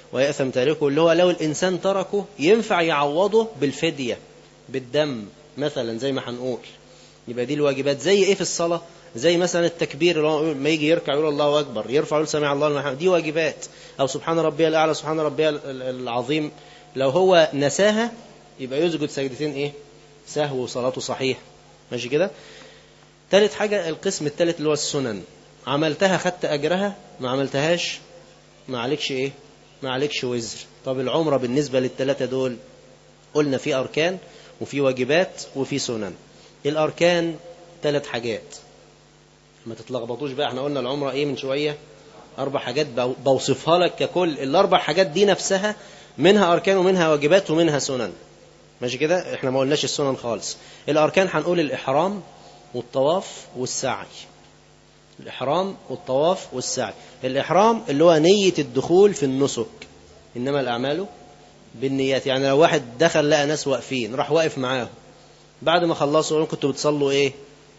ويأثم تاركه اللي هو لو الإنسان تركه ينفع يعوضه بالفدية بالدم مثلا زي ما هنقول يبقى دي الواجبات زي ايه في الصلاة زي مثلا التكبير اللي هو ما يجي يركع يقول الله أكبر يرفع يقول سمع الله لمن حمده دي واجبات أو سبحان ربي الأعلى سبحان ربي العظيم لو هو نساها يبقى يسجد سجدتين ايه سهو وصلاته صحيح ماشي كده تالت حاجة القسم التالت اللي هو السنن عملتها خدت أجرها ما عملتهاش ما عليكش ايه ما عليكش وزر طب العمرة بالنسبة للتلاتة دول قلنا في أركان وفي واجبات وفي سنن الأركان ثلاث حاجات ما تتلخبطوش بقى احنا قلنا العمرة ايه من شوية أربع حاجات بوصفها لك ككل الأربع حاجات دي نفسها منها أركان ومنها واجبات ومنها سنن ماشي كده احنا ما قلناش السنن خالص الأركان هنقول الإحرام والطواف والسعي الإحرام والطواف والسعي الإحرام اللي هو نية الدخول في النسك إنما الأعمال بالنيات يعني لو واحد دخل لقى ناس واقفين راح واقف معاهم بعد ما خلصوا كنتوا بتصلوا ايه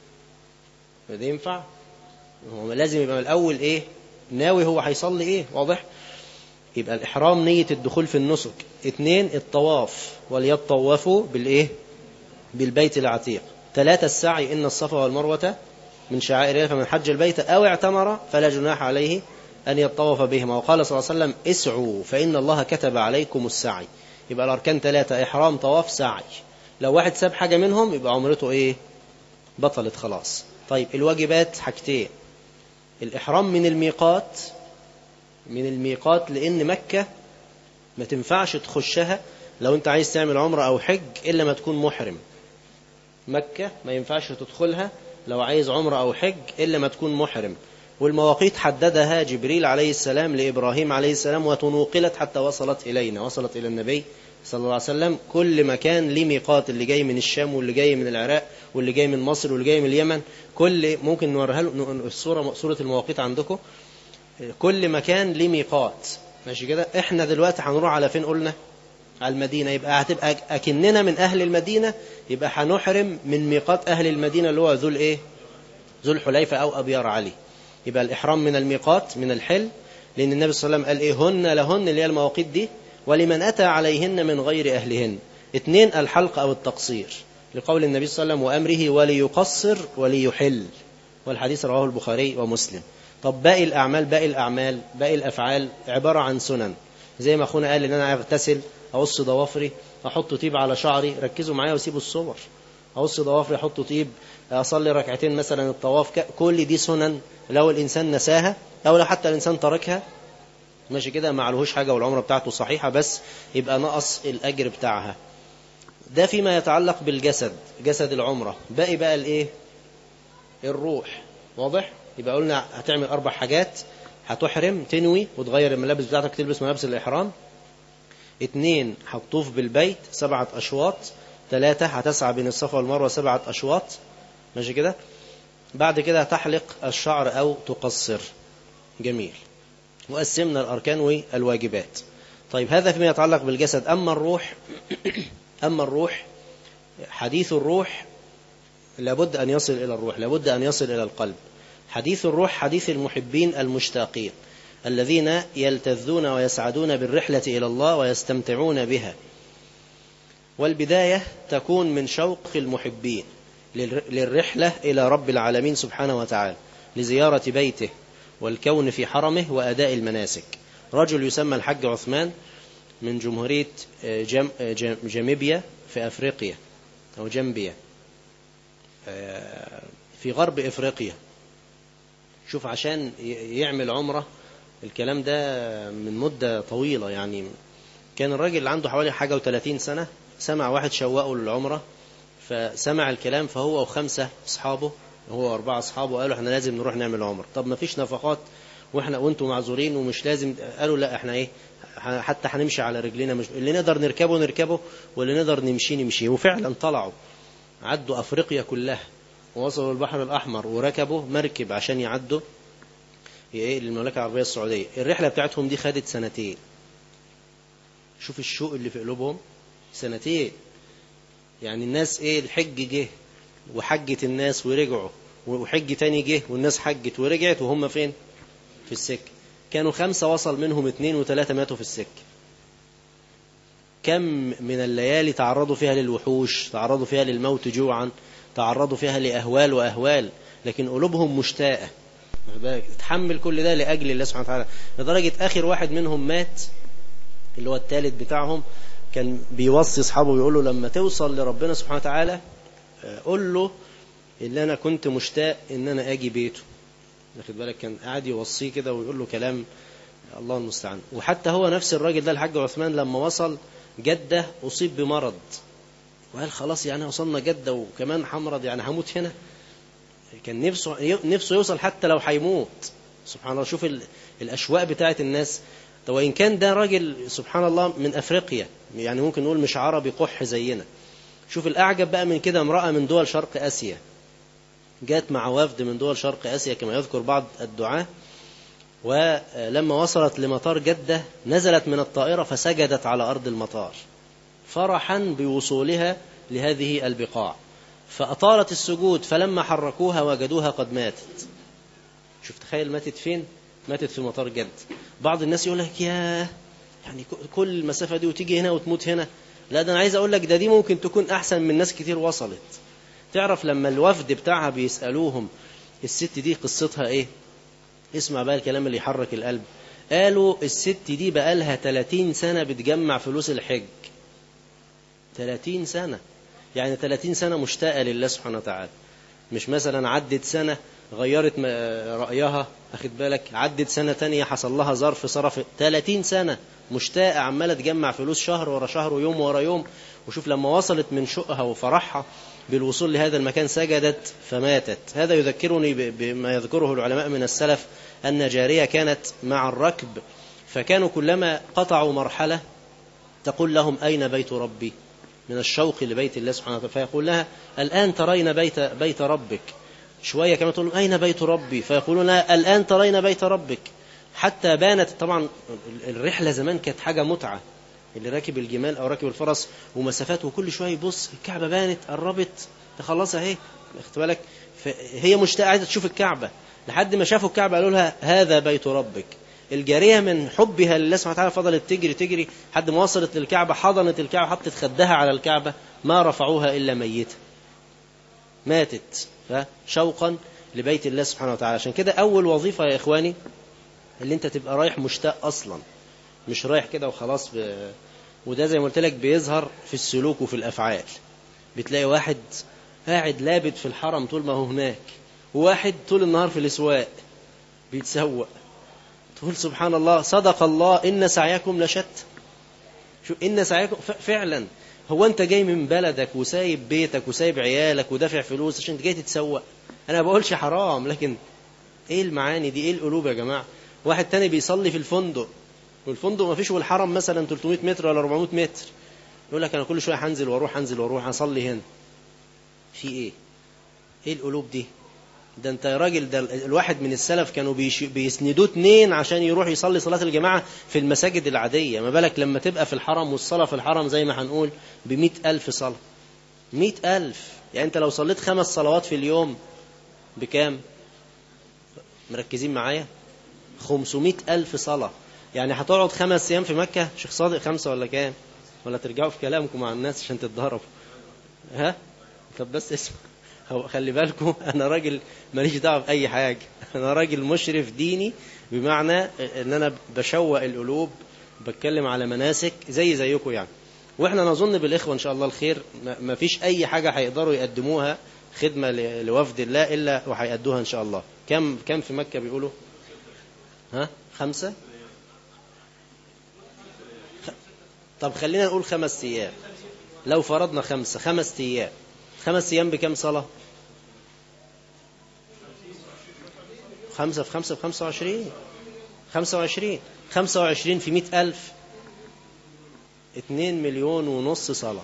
ده ينفع هو لازم يبقى من الأول ايه ناوي هو هيصلي ايه واضح يبقى الإحرام نية الدخول في النسك اتنين الطواف وليطوفوا بالإيه بالبيت العتيق ثلاثة السعي إن الصفا والمروة من شعائر الله فمن حج البيت أو اعتمر فلا جناح عليه أن يطوف بهما وقال صلى الله عليه وسلم اسعوا فإن الله كتب عليكم السعي يبقى الأركان ثلاثة إحرام طواف سعي لو واحد ساب حاجة منهم يبقى عمرته إيه بطلت خلاص طيب الواجبات حاجتين الإحرام من الميقات من الميقات لأن مكة ما تنفعش تخشها لو أنت عايز تعمل عمرة أو حج إلا ما تكون محرم مكة ما ينفعش تدخلها لو عايز عمرة أو حج إلا ما تكون محرم والمواقيت حددها جبريل عليه السلام لإبراهيم عليه السلام وتنوقلت حتى وصلت إلينا وصلت إلى النبي صلى الله عليه وسلم كل مكان ليه ميقات اللي جاي من الشام واللي جاي من العراق واللي جاي من مصر واللي جاي من اليمن كل ممكن نوريها له الصورة صورة المواقيت عندكم كل مكان ليه ميقات ماشي كده احنا دلوقتي هنروح على فين قلنا على المدينة يبقى هتبقى أكننا من أهل المدينة يبقى هنحرم من ميقات أهل المدينة اللي هو ذو الإيه ذو الحليفة أو أبيار علي يبقى الإحرام من الميقات من الحل لأن النبي صلى الله عليه وسلم قال إيه هن لهن اللي هي المواقيت دي ولمن أتى عليهن من غير أهلهن اثنين الحلق أو التقصير لقول النبي صلى الله عليه وسلم وأمره وليقصر وليحل والحديث رواه البخاري ومسلم طب باقي الأعمال باقي الأعمال باقي الأفعال عبارة عن سنن زي ما أخونا قال إن أنا أغتسل أقص ضوافري أحط طيب على شعري ركزوا معايا وسيبوا الصور أقص ضوافري أحط طيب أصلي ركعتين مثلا الطواف كل دي سنن لو الإنسان نساها أو لو حتى الإنسان تركها ماشي كده ما عليهوش حاجة والعمرة بتاعته صحيحة بس يبقى نقص الأجر بتاعها ده فيما يتعلق بالجسد جسد العمرة باقي بقى الإيه الروح واضح يبقى قلنا هتعمل أربع حاجات هتحرم تنوي وتغير الملابس بتاعتك تلبس ملابس الإحرام اتنين هتطوف بالبيت سبعة أشواط ثلاثة هتسعى بين الصفا والمروة سبعة أشواط ماشي كده بعد كده تحلق الشعر أو تقصر جميل وقسمنا الأركان والواجبات طيب هذا فيما يتعلق بالجسد أما الروح أما الروح حديث الروح لابد أن يصل إلى الروح لابد أن يصل إلى القلب حديث الروح حديث المحبين المشتاقين الذين يلتذون ويسعدون بالرحلة إلى الله ويستمتعون بها والبداية تكون من شوق المحبين للرحلة إلى رب العالمين سبحانه وتعالى لزيارة بيته والكون في حرمه وأداء المناسك رجل يسمى الحج عثمان من جمهورية جم جامبيا في أفريقيا أو جنبيا في غرب إفريقيا شوف عشان يعمل عمرة الكلام ده من مدة طويلة يعني كان الراجل اللي عنده حوالي حاجة وثلاثين سنة سمع واحد شوقه للعمرة فسمع الكلام فهو وخمسة أصحابه هو وأربعة أصحابه قالوا احنا لازم نروح نعمل عمرة طب ما فيش نفقات واحنا وانتم معذورين ومش لازم قالوا لا احنا ايه حتى هنمشي على رجلنا مش اللي نقدر نركبه نركبه واللي نقدر نمشي نمشي وفعلا طلعوا عدوا أفريقيا كلها ووصلوا البحر الأحمر وركبوا مركب عشان يعدوا ايه للمملكة العربية السعودية الرحلة بتاعتهم دي خدت سنتين شوف الشوق اللي في قلوبهم سنتين يعني الناس ايه الحج جه وحجت الناس ورجعوا وحج تاني جه والناس حجت ورجعت وهم فين في السكة كانوا خمسة وصل منهم اثنين وثلاثة ماتوا في السكة كم من الليالي تعرضوا فيها للوحوش تعرضوا فيها للموت جوعا تعرضوا فيها لأهوال وأهوال لكن قلوبهم مشتاقة تحمل كل ده لأجل الله سبحانه وتعالى لدرجة آخر واحد منهم مات اللي هو الثالث بتاعهم كان بيوصي أصحابه بيقول له لما توصل لربنا سبحانه وتعالى قول له اللي أنا كنت مشتاق إن أنا أجي بيته واخد بالك كان قاعد يوصيه كده ويقول له كلام الله المستعان وحتى هو نفس الراجل ده الحاج عثمان لما وصل جدة أصيب بمرض وقال خلاص يعني وصلنا جدة وكمان حمرض يعني هموت هنا كان نفسه نفسه يوصل حتى لو هيموت سبحان الله شوف الأشواق بتاعت الناس وإن كان ده راجل سبحان الله من أفريقيا يعني ممكن نقول مش عربي قح زينا شوف الأعجب بقى من كده امرأة من دول شرق آسيا جاءت مع وفد من دول شرق آسيا كما يذكر بعض الدعاة ولما وصلت لمطار جدة نزلت من الطائرة فسجدت على أرض المطار فرحا بوصولها لهذه البقاع فأطالت السجود فلما حركوها وجدوها قد ماتت شوف تخيل ماتت فين ماتت في مطار جد بعض الناس يقول لك يا يعني كل المسافة دي وتيجي هنا وتموت هنا لا ده أنا عايز أقول لك ده دي ممكن تكون أحسن من ناس كتير وصلت تعرف لما الوفد بتاعها بيسألوهم الست دي قصتها إيه اسمع بقى الكلام اللي يحرك القلب قالوا الست دي بقالها 30 سنة بتجمع فلوس الحج 30 سنة يعني 30 سنة مشتاقة لله سبحانه وتعالى مش مثلا عدت سنة غيرت رأيها أخد بالك عدت سنة تانية حصل لها ظرف صرف 30 سنة مشتاقة عمالة تجمع فلوس شهر ورا شهر ويوم ورا يوم وشوف لما وصلت من شقها وفرحها بالوصول لهذا المكان سجدت فماتت هذا يذكرني بما يذكره العلماء من السلف أن جارية كانت مع الركب فكانوا كلما قطعوا مرحلة تقول لهم أين بيت ربي من الشوق لبيت الله سبحانه وتعالى فيقول لها الآن ترين بيت, بيت ربك شوية كما تقول أين بيت ربي فيقولون الآن ترين بيت ربك حتى بانت طبعا الرحلة زمان كانت حاجة متعة اللي راكب الجمال أو راكب الفرس ومسافات وكل شوية يبص الكعبة بانت قربت تخلص اهي اخد بالك هي مشتاقة عايزة تشوف الكعبة لحد ما شافوا الكعبة قالوا لها هذا بيت ربك الجارية من حبها لله سبحانه وتعالى فضلت تجري تجري حد ما وصلت للكعبة حضنت الكعبة حطت خدها على الكعبة ما رفعوها إلا ميتة ماتت شوقا لبيت الله سبحانه وتعالى عشان كده أول وظيفة يا إخواني اللي أنت تبقى رايح مشتاق أصلا مش رايح كده وخلاص ب... وده زي ما قلت لك بيظهر في السلوك وفي الأفعال بتلاقي واحد قاعد لابد في الحرم طول ما هو هناك وواحد طول النهار في الاسواق بيتسوق تقول سبحان الله صدق الله إن سعيكم لشتى شو إن سعيكم فعلا هو أنت جاي من بلدك وسايب بيتك وسايب عيالك ودافع فلوس عشان أنت جاي تتسوق أنا بقولش حرام لكن إيه المعاني دي إيه القلوب يا جماعة واحد تاني بيصلي في الفندق والفندق ما فيش والحرم مثلا 300 متر ولا 400 متر يقول لك أنا كل شوية هنزل واروح هنزل واروح هصلي هنا في إيه إيه القلوب دي ده انت يا راجل ده الواحد من السلف كانوا بيسندوه اتنين عشان يروح يصلي صلاة الجماعة في المساجد العادية ما بالك لما تبقى في الحرم والصلاة في الحرم زي ما هنقول بمئة ألف صلاة مئة ألف يعني انت لو صليت خمس صلوات في اليوم بكام مركزين معايا خمسمائة ألف صلاة يعني هتقعد خمس أيام في مكة شيخ صادق خمسة ولا كام ولا ترجعوا في كلامكم مع الناس عشان تتضربوا ها طب بس اسمع هو خلي بالكم أنا راجل ماليش دعوة بأي حاجة أنا راجل مشرف ديني بمعنى أن أنا بشوق القلوب بتكلم على مناسك زي زيكم يعني وإحنا نظن بالإخوة إن شاء الله الخير ما فيش أي حاجة هيقدروا يقدموها خدمة لوفد الله إلا وهيأدوها إن شاء الله كم كم في مكة بيقولوا ها خمسة طب خلينا نقول خمس أيام لو فرضنا خمسة خمس أيام خمس أيام بكم صلاة خمسة في خمسة في خمسة وعشرين خمسة وعشرين خمسة وعشرين في مئة ألف اتنين مليون ونص صلاة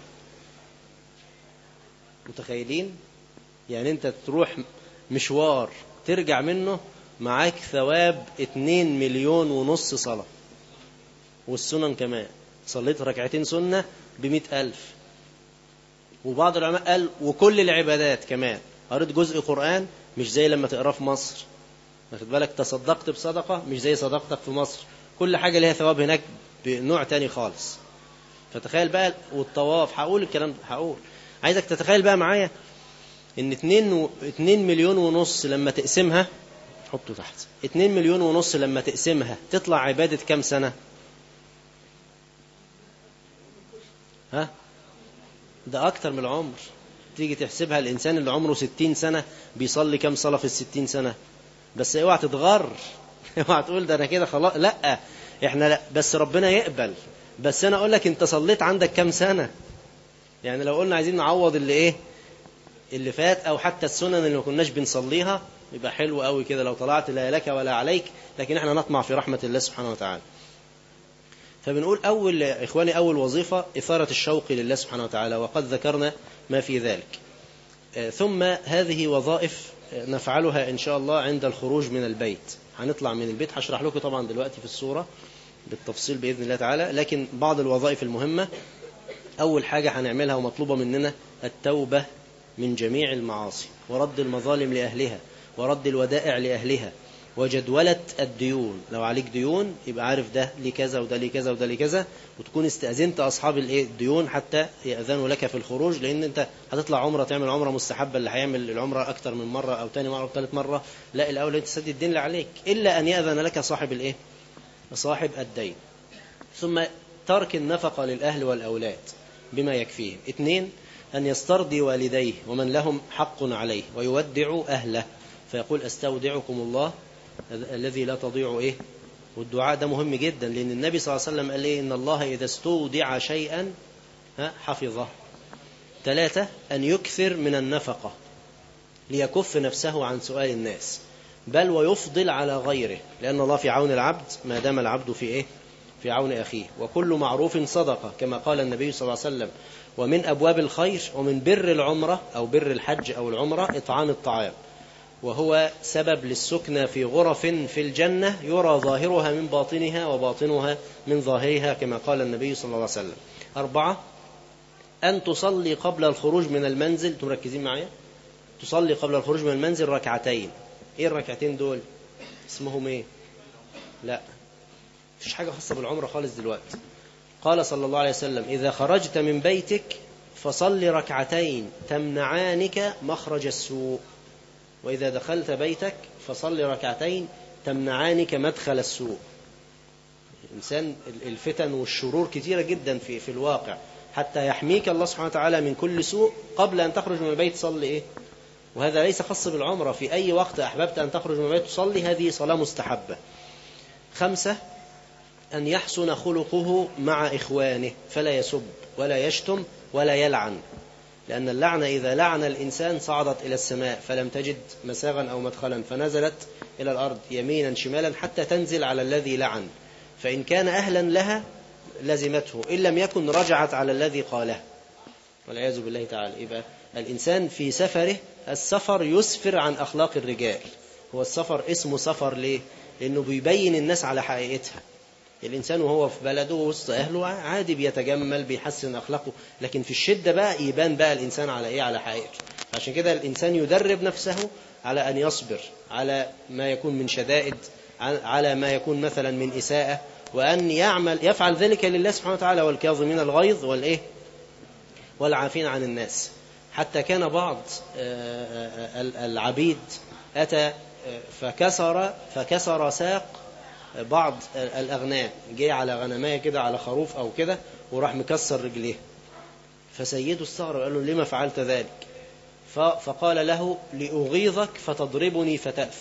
متخيلين يعني انت تروح مشوار ترجع منه معاك ثواب اتنين مليون ونص صلاة والسنن كمان صليت ركعتين سنة بمئة ألف وبعض العلماء قال وكل العبادات كمان قريت جزء قرآن مش زي لما تقراه في مصر واخد بالك تصدقت بصدقة مش زي صدقتك في مصر كل حاجة ليها ثواب هناك بنوع تاني خالص فتخيل بقى والطواف هقول الكلام ده هقول عايزك تتخيل بقى معايا ان 2 و... 2 مليون ونص لما تقسمها حطه تحت 2 مليون ونص لما تقسمها تطلع عبادة كام سنة ها ده أكتر من العمر تيجي تحسبها الإنسان اللي عمره 60 سنة بيصلي كام صلاة في الستين سنة بس اوعى تتغر اوعى تقول ده أنا كده خلاص لا احنا لا بس ربنا يقبل بس أنا أقول لك أنت صليت عندك كام سنة يعني لو قلنا عايزين نعوض اللي إيه اللي فات أو حتى السنن اللي ما كناش بنصليها يبقى حلو قوي كده لو طلعت لا لك ولا عليك لكن احنا نطمع في رحمة الله سبحانه وتعالى فبنقول أول إخواني أول وظيفة إثارة الشوق لله سبحانه وتعالى وقد ذكرنا ما في ذلك ثم هذه وظائف نفعلها إن شاء الله عند الخروج من البيت هنطلع من البيت هشرح لكم طبعا دلوقتي في الصورة بالتفصيل بإذن الله تعالى لكن بعض الوظائف المهمة أول حاجة هنعملها ومطلوبة مننا التوبة من جميع المعاصي ورد المظالم لأهلها ورد الودائع لأهلها وجدولة الديون لو عليك ديون يبقى عارف ده ليه كذا وده ليه كذا وده ليه كذا وتكون استأذنت أصحاب الديون حتى يأذنوا لك في الخروج لأن أنت هتطلع عمرة تعمل عمرة مستحبة اللي هيعمل العمرة أكتر من مرة أو تاني مرة أو ثالث مرة لا الأول أنت تسدد الدين اللي عليك إلا أن يأذن لك صاحب الإيه صاحب الدين ثم ترك النفقة للأهل والأولاد بما يكفيهم اثنين أن يسترضي والديه ومن لهم حق عليه ويودع أهله فيقول أستودعكم الله الذي لا تضيع إيه والدعاء ده مهم جدا لأن النبي صلى الله عليه وسلم قال إيه إن الله إذا استودع شيئا حفظه ثلاثة أن يكثر من النفقة ليكف نفسه عن سؤال الناس بل ويفضل على غيره لأن الله في عون العبد ما دام العبد في إيه في عون أخيه وكل معروف صدقة كما قال النبي صلى الله عليه وسلم ومن أبواب الخير ومن بر العمرة أو بر الحج أو العمرة إطعام الطعام وهو سبب للسكنة في غرف في الجنة يرى ظاهرها من باطنها وباطنها من ظاهرها كما قال النبي صلى الله عليه وسلم أربعة أن تصلي قبل الخروج من المنزل تركزين معايا تصلي قبل الخروج من المنزل ركعتين إيه الركعتين دول اسمهم إيه لا مفيش حاجة خاصة بالعمرة خالص دلوقتي قال صلى الله عليه وسلم إذا خرجت من بيتك فصل ركعتين تمنعانك مخرج السوء وإذا دخلت بيتك فصل ركعتين تمنعانك مدخل السوء الإنسان الفتن والشرور كثيرة جدا في, في الواقع حتى يحميك الله سبحانه وتعالى من كل سوء قبل أن تخرج من البيت تصلي إيه وهذا ليس خاص بالعمرة في أي وقت أحببت أن تخرج من البيت تصلي هذه صلاة مستحبة خمسة أن يحسن خلقه مع إخوانه فلا يسب ولا يشتم ولا يلعن لأن اللعنة إذا لعن الإنسان صعدت إلى السماء فلم تجد مساغا أو مدخلا فنزلت إلى الأرض يمينا شمالا حتى تنزل على الذي لعن فإن كان أهلا لها لزمته إن لم يكن رجعت على الذي قاله والعياذ بالله تعالى يبقى الإنسان في سفره السفر يسفر عن أخلاق الرجال هو السفر اسمه سفر ليه؟ لأنه بيبين الناس على حقيقتها الإنسان وهو في بلده وسط أهله عادي بيتجمل بيحسن أخلاقه لكن في الشدة بقى يبان بقى الإنسان على إيه على حقيقته عشان كده الإنسان يدرب نفسه على أن يصبر على ما يكون من شدائد على ما يكون مثلا من إساءة وأن يعمل يفعل ذلك لله سبحانه وتعالى والكاظمين الغيظ والإيه والعافين عن الناس حتى كان بعض العبيد أتى فكسر فكسر ساق بعض الأغنام جه على غنماية كده على خروف أو كده وراح مكسر رجليه فسيده استغرب قال له لما فعلت ذلك فقال له لأغيظك فتضربني فتأثم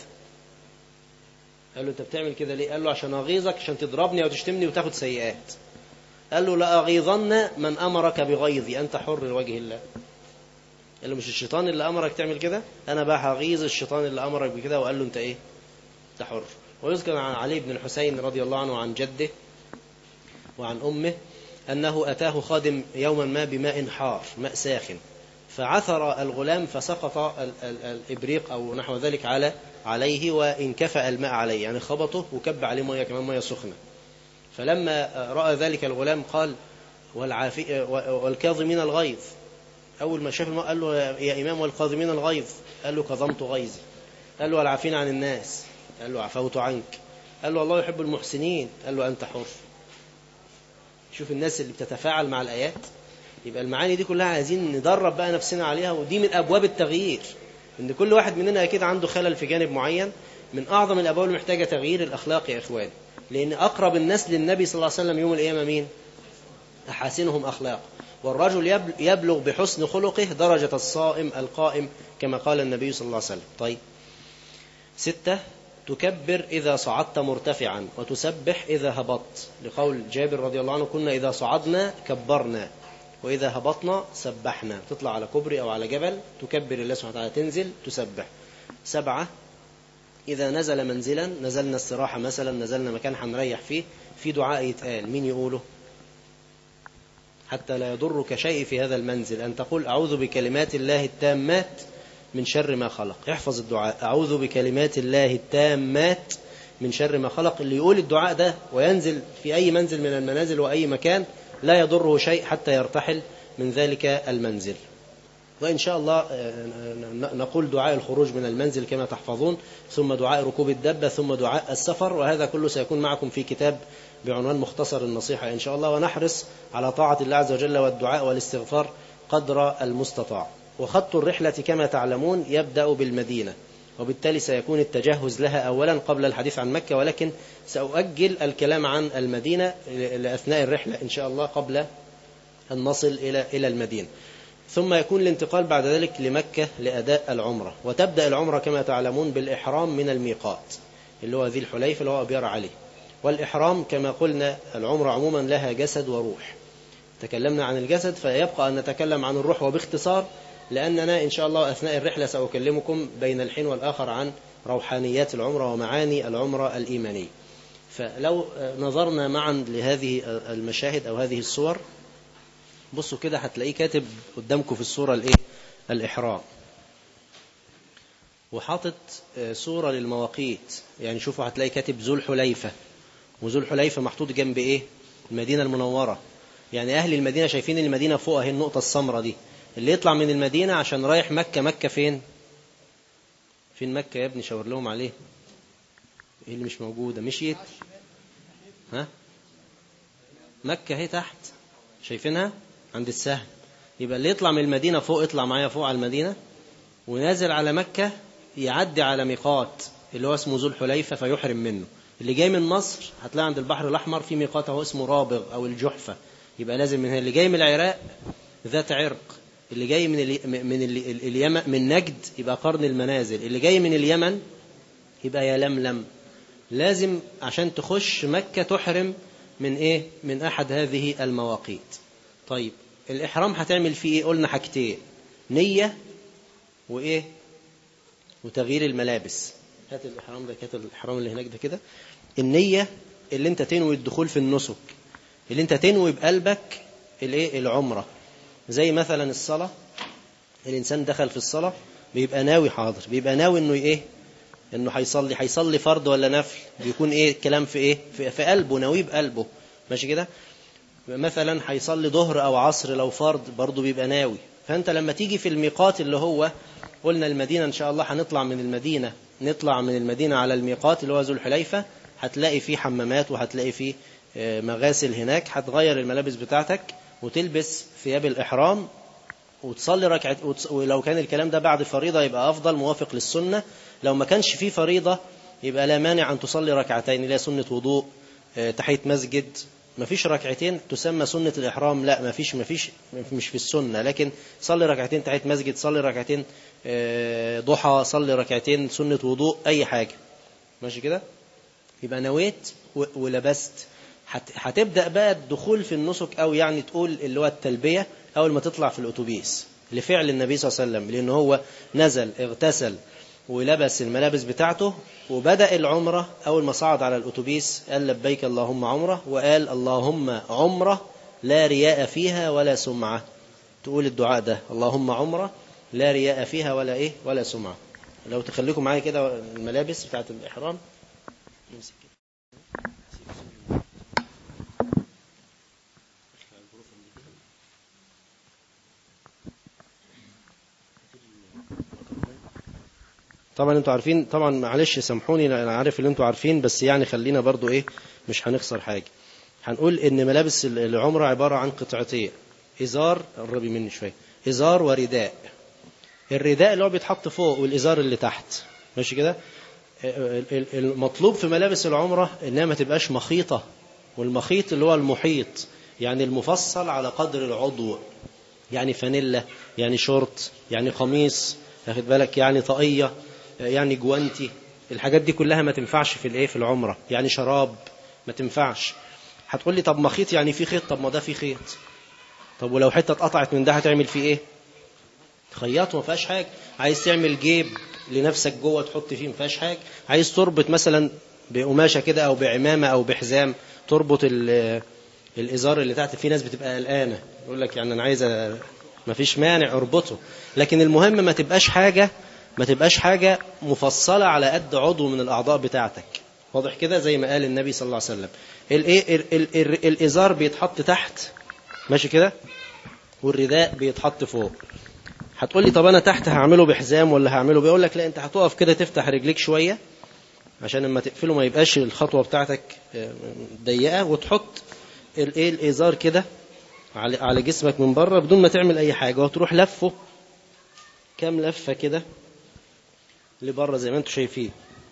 قال له أنت بتعمل كده ليه قال له عشان أغيظك عشان تضربني وتشتمني وتاخد سيئات قال له لأغيظن من أمرك بغيظي أنت حر لوجه الله قال له مش الشيطان اللي أمرك تعمل كده أنا بقى هغيظ الشيطان اللي أمرك بكده وقال له أنت إيه أنت حر ويذكر عن علي بن الحسين رضي الله عنه عن جده وعن أمه أنه أتاه خادم يوما ما بماء حار ماء ساخن فعثر الغلام فسقط الإبريق أو نحو ذلك على عليه وانكفأ الماء عليه يعني خبطه وكب عليه مية كمان مية سخنة فلما رأى ذلك الغلام قال والعافي والكاظمين الغيظ أول ما شاف الماء قال له يا إمام والكاظمين الغيظ قال له كظمت غيظي قال له والعافين عن الناس قال له عفوت عنك قال له الله يحب المحسنين قال له أنت حر شوف الناس اللي بتتفاعل مع الآيات يبقى المعاني دي كلها عايزين ندرب بقى نفسنا عليها ودي من أبواب التغيير إن كل واحد مننا أكيد عنده خلل في جانب معين من أعظم الأبواب اللي محتاجة تغيير الأخلاق يا إخوان لأن أقرب الناس للنبي صلى الله عليه وسلم يوم القيامة مين؟ أحاسنهم أخلاق والرجل يبلغ بحسن خلقه درجة الصائم القائم كما قال النبي صلى الله عليه وسلم طيب ستة تكبر إذا صعدت مرتفعا وتسبح إذا هبطت لقول جابر رضي الله عنه كنا إذا صعدنا كبرنا وإذا هبطنا سبحنا تطلع على كبري أو على جبل تكبر الله سبحانه وتعالى تنزل تسبح سبعة إذا نزل منزلا نزلنا استراحة مثلا نزلنا مكان هنريح فيه في دعاء يتقال مين يقوله حتى لا يضرك شيء في هذا المنزل أن تقول أعوذ بكلمات الله التامات من شر ما خلق احفظ الدعاء أعوذ بكلمات الله التامات من شر ما خلق اللي يقول الدعاء ده وينزل في أي منزل من المنازل وأي مكان لا يضره شيء حتى يرتحل من ذلك المنزل وإن شاء الله نقول دعاء الخروج من المنزل كما تحفظون ثم دعاء ركوب الدبة ثم دعاء السفر وهذا كله سيكون معكم في كتاب بعنوان مختصر النصيحة إن شاء الله ونحرص على طاعة الله عز وجل والدعاء والاستغفار قدر المستطاع وخط الرحلة كما تعلمون يبدأ بالمدينة وبالتالي سيكون التجهز لها أولا قبل الحديث عن مكة ولكن سأؤجل الكلام عن المدينة لأثناء الرحلة إن شاء الله قبل أن نصل إلى إلى المدينة ثم يكون الانتقال بعد ذلك لمكة لأداء العمرة وتبدأ العمرة كما تعلمون بالإحرام من الميقات اللي هو ذي الحليفة اللي هو أبيار عليه والإحرام كما قلنا العمرة عموما لها جسد وروح تكلمنا عن الجسد فيبقى أن نتكلم عن الروح وباختصار لأننا إن شاء الله أثناء الرحلة سأكلمكم بين الحين والآخر عن روحانيات العمرة ومعاني العمرة الإيمانية فلو نظرنا معا لهذه المشاهد أو هذه الصور بصوا كده هتلاقيه كاتب قدامكم في الصورة الإيه؟ الإحرام وحاطط صورة للمواقيت يعني شوفوا هتلاقي كاتب ذو الحليفة وذو الحليفة محطوط جنب إيه المدينة المنورة يعني أهل المدينة شايفين المدينة فوق اهي النقطة السمراء دي اللي يطلع من المدينة عشان رايح مكة مكة فين فين مكة يا ابني شاور لهم عليه ايه اللي مش موجودة مشيت ها مكة هي تحت شايفينها عند السهم يبقى اللي يطلع من المدينة فوق يطلع معايا فوق على المدينة ونازل على مكة يعدي على ميقات اللي هو اسمه ذو الحليفة فيحرم منه اللي جاي من مصر هتلاقي عند البحر الأحمر في ميقات هو اسمه رابغ أو الجحفة يبقى لازم من هنا اللي جاي من العراق ذات عرق اللي جاي من ال من ال اليمن من نجد يبقى قرن المنازل اللي جاي من اليمن يبقى يا لملم لازم عشان تخش مكة تحرم من ايه من احد هذه المواقيت طيب الاحرام هتعمل فيه ايه قلنا حاجتين نية وايه وتغيير الملابس هات الاحرام ده هات الاحرام اللي هناك ده كده النية اللي انت تنوي الدخول في النسك اللي انت تنوي بقلبك الايه العمره زي مثلا الصلاة الإنسان دخل في الصلاة بيبقى ناوي حاضر بيبقى ناوي إنه إيه إنه هيصلي هيصلي فرض ولا نفل بيكون إيه الكلام في إيه في, في قلبه ناوي بقلبه ماشي كده مثلا هيصلي ظهر أو عصر لو فرض برضه بيبقى ناوي فأنت لما تيجي في الميقات اللي هو قلنا المدينة إن شاء الله هنطلع من المدينة نطلع من المدينة على الميقات اللي هو ذو الحليفة هتلاقي فيه حمامات وهتلاقي فيه مغاسل هناك هتغير الملابس بتاعتك وتلبس ثياب الإحرام وتصلي ركعة ولو كان الكلام ده بعد فريضة يبقى أفضل موافق للسنة لو ما كانش فيه فريضة يبقى لا مانع أن تصلي ركعتين لا سنة وضوء تحية مسجد ما فيش ركعتين تسمى سنة الإحرام لا ما فيش ما فيش مش في السنة لكن صلي ركعتين تحية مسجد صلي ركعتين ضحى صلي ركعتين سنة وضوء أي حاجة ماشي كده يبقى نويت ولبست هتبدأ بقى الدخول في النسك أو يعني تقول اللي هو التلبية أول ما تطلع في الأتوبيس لفعل النبي صلى الله عليه وسلم لأنه هو نزل اغتسل ولبس الملابس بتاعته وبدأ العمرة أول ما صعد على الأتوبيس قال لبيك اللهم عمرة وقال اللهم عمرة لا رياء فيها ولا سمعة تقول الدعاء ده اللهم عمرة لا رياء فيها ولا إيه ولا سمعة لو تخليكم معايا كده الملابس بتاعت الإحرام نمسك طبعا انتوا عارفين طبعا معلش سامحوني انا عارف اللي انتوا عارفين بس يعني خلينا برضو ايه مش هنخسر حاجة هنقول ان ملابس العمرة عبارة عن قطعتين ازار قربي مني شوية ازار ورداء الرداء اللي هو بيتحط فوق والازار اللي تحت ماشي كده المطلوب في ملابس العمرة انها ما تبقاش مخيطة والمخيط اللي هو المحيط يعني المفصل على قدر العضو يعني فانيلا يعني شورت يعني قميص واخد بالك يعني طاقية يعني جوانتي الحاجات دي كلها ما تنفعش في الايه في العمرة يعني شراب ما تنفعش هتقول لي طب مخيط يعني في خيط طب ما ده في خيط طب ولو حتة اتقطعت من ده هتعمل فيه ايه خياط ما فيهاش حاجة عايز تعمل جيب لنفسك جوه تحط فيه ما فيهاش حاجة عايز تربط مثلا بقماشة كده او بعمامة او بحزام تربط الازار اللي تحت في ناس بتبقى قلقانة يقول لك يعني انا عايز ما فيش مانع اربطه لكن المهم ما تبقاش حاجة ما تبقاش حاجة مفصلة على قد عضو من الأعضاء بتاعتك واضح كده زي ما قال النبي صلى الله عليه وسلم الايه الازار بيتحط تحت ماشي كده والرداء بيتحط فوق هتقول لي طب انا تحت هعمله بحزام ولا هعمله بيقول لك لا انت هتقف كده تفتح رجليك شويه عشان لما تقفله ما يبقاش الخطوه بتاعتك ضيقه وتحط الايه الازار كده على على جسمك من بره بدون ما تعمل اي حاجه وتروح لفه كام لفه كده لبره زي ما انتم شايفين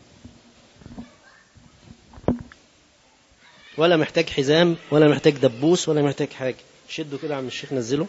ولا محتاج حزام ولا محتاج دبوس ولا محتاج حاجة شده كده عم الشيخ نزله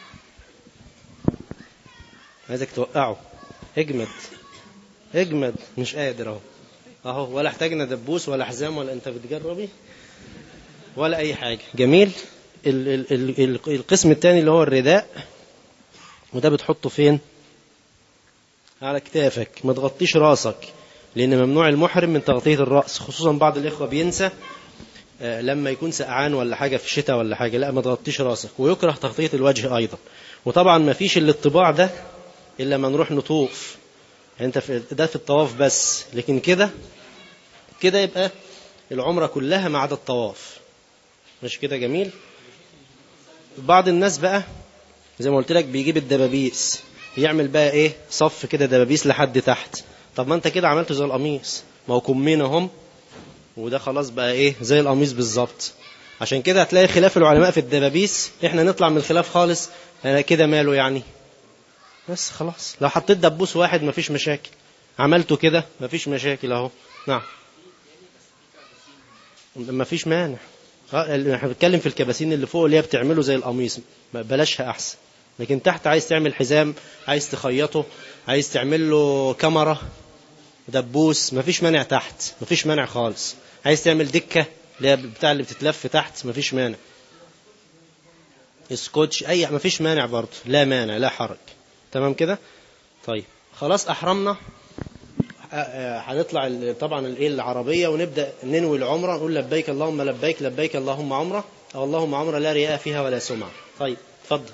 عايزك توقعه اجمد اجمد مش قادر اهو اهو ولا احتاجنا دبوس ولا حزام ولا انت بتجربي ولا اي حاجة جميل ال ال ال ال القسم الثاني اللي هو الرداء وده بتحطه فين على كتافك ما تغطيش راسك لان ممنوع المحرم من تغطية الرأس خصوصا بعض الاخوة بينسى لما يكون سقعان ولا حاجة في الشتاء ولا حاجة لا ما تغطيش راسك ويكره تغطية الوجه أيضا وطبعا ما فيش الاتباع ده إلا ما نروح نطوف يعني انت في ده في الطواف بس لكن كده كده يبقى العمرة كلها ما عدا الطواف مش كده جميل بعض الناس بقى زي ما قلت لك بيجيب الدبابيس يعمل بقى ايه صف كده دبابيس لحد تحت طب ما انت كده عملت زي القميص ما هو كمين اهم وده خلاص بقى ايه زي القميص بالظبط عشان كده هتلاقي خلاف العلماء في الدبابيس احنا نطلع من الخلاف خالص انا كده ماله يعني بس خلاص لو حطيت دبوس واحد مفيش مشاكل عملته كده مفيش مشاكل اهو نعم مفيش مانع احنا بنتكلم في الكباسين اللي فوق اللي هي بتعمله زي القميص بلاشها احسن لكن تحت عايز تعمل حزام عايز تخيطه عايز تعمل له كاميرا دبوس مفيش مانع تحت مفيش مانع خالص عايز تعمل دكة اللي هي بتاع اللي بتتلف تحت مفيش مانع سكوتش اي مفيش مانع برضه لا مانع لا حرج تمام كده طيب خلاص احرمنا هنطلع طبعا الايه العربيه ونبدا ننوي العمره نقول لبيك اللهم لبيك لبيك اللهم عمره او اللهم عمره لا رياء فيها ولا سمعه طيب اتفضل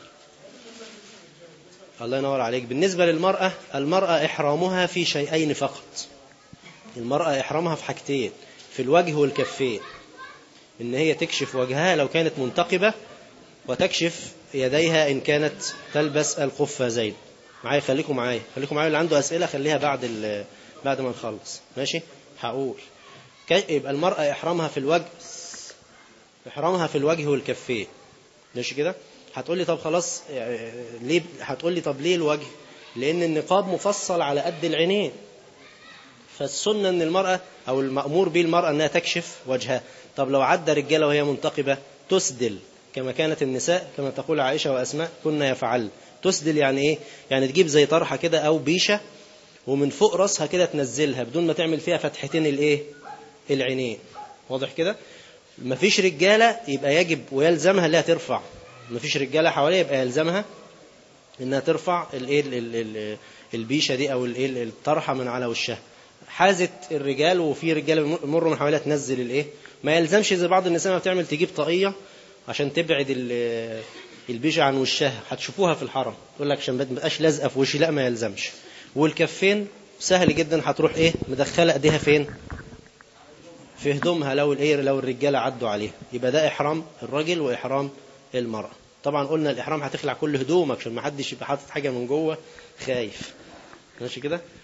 الله ينور عليك بالنسبه للمراه المراه احرامها في شيئين فقط المراه احرامها في حاجتين في الوجه والكفين ان هي تكشف وجهها لو كانت منتقبه وتكشف يديها ان كانت تلبس القفازين معايا خليكم معايا خليكم معايا اللي عنده اسئله خليها بعد بعد ما نخلص ماشي هقول يبقى المرأة إحرامها في الوجه إحرامها في الوجه والكفين ماشي كده هتقول لي طب خلاص ليه هتقول لي طب ليه الوجه لأن النقاب مفصل على قد العينين فالسنة أن المرأة أو المأمور به المرأة أنها تكشف وجهها طب لو عدى رجالة وهي منتقبة تسدل كما كانت النساء كما تقول عائشة وأسماء كنا يفعل تسدل يعني إيه يعني تجيب زي طرحة كده أو بيشة ومن فوق راسها كده تنزلها بدون ما تعمل فيها فتحتين الايه العينين واضح كده مفيش رجاله يبقى يجب ويلزمها انها ترفع مفيش رجاله حواليها يبقى يلزمها انها ترفع الايه البيشه دي او الايه الطرحه من على وشها حازت الرجال وفي رجاله يمروا من حواليها تنزل الايه ما يلزمش زي بعض النساء ما بتعمل تجيب طاقيه عشان تبعد البيشه عن وشها هتشوفوها في الحرم تقول لك عشان ما تبقاش لازقه في وشي لا ما يلزمش والكفين سهل جدا هتروح ايه مدخله ايديها فين في هدومها لو الايه لو الرجاله عدوا عليها يبقى ده احرام الرجل واحرام المراه طبعا قلنا الاحرام هتخلع كل هدومك عشان ما حدش يبقى حاطط حاجه من جوه خايف ماشي كده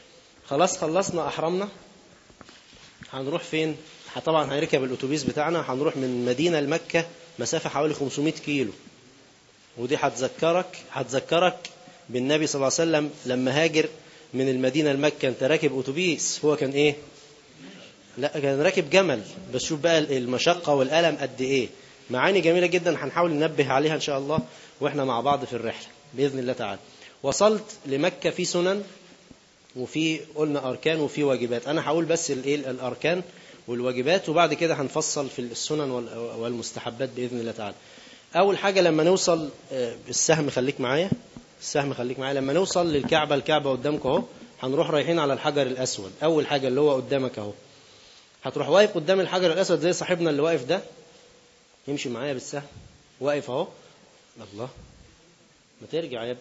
خلاص خلصنا أحرمنا هنروح فين طبعا هنركب الأتوبيس بتاعنا هنروح من مدينة لمكة مسافة حوالي 500 كيلو ودي هتذكرك هتذكرك بالنبي صلى الله عليه وسلم لما هاجر من المدينة لمكة انت راكب أتوبيس هو كان ايه لا كان راكب جمل بس شوف بقى المشقة والألم قد ايه معاني جميلة جدا هنحاول ننبه عليها ان شاء الله واحنا مع بعض في الرحلة بإذن الله تعالى وصلت لمكة في سنن وفي قلنا أركان وفي واجبات أنا هقول بس الايه الأركان والواجبات وبعد كده هنفصل في السنن والمستحبات بإذن الله تعالى أول حاجة لما نوصل السهم خليك معايا السهم خليك معايا لما نوصل للكعبة الكعبة قدامك اهو هنروح رايحين على الحجر الأسود أول حاجة اللي هو قدامك اهو هتروح واقف قدام الحجر الأسود زي صاحبنا اللي واقف ده يمشي معايا بالسهم واقف اهو الله ما ترجع يا ابني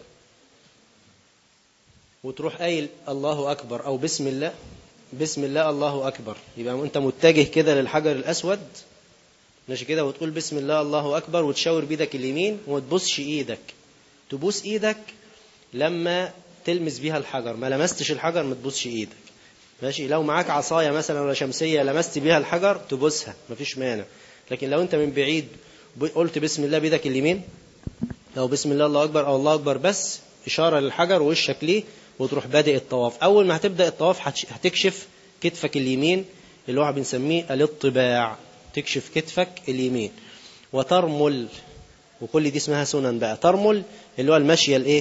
وتروح قايل الله أكبر أو بسم الله بسم الله الله أكبر يبقى أنت متجه كده للحجر الأسود ماشي كده وتقول بسم الله الله أكبر وتشاور بيدك اليمين وما تبوسش إيدك تبوس إيدك لما تلمس بيها الحجر ما لمستش الحجر ما تبوسش إيدك ماشي لو معاك عصاية مثلا ولا شمسية لمست بيها الحجر تبوسها مفيش مانع لكن لو أنت من بعيد قلت بسم الله بيدك اليمين أو بسم الله الله أكبر أو الله أكبر بس إشارة للحجر ووشك ليه وتروح بادئ الطواف أول ما هتبدأ الطواف هتكشف كتفك اليمين اللي هو بنسميه الاطباع تكشف كتفك اليمين وترمل وكل دي اسمها سنن بقى ترمل اللي هو المشية الايه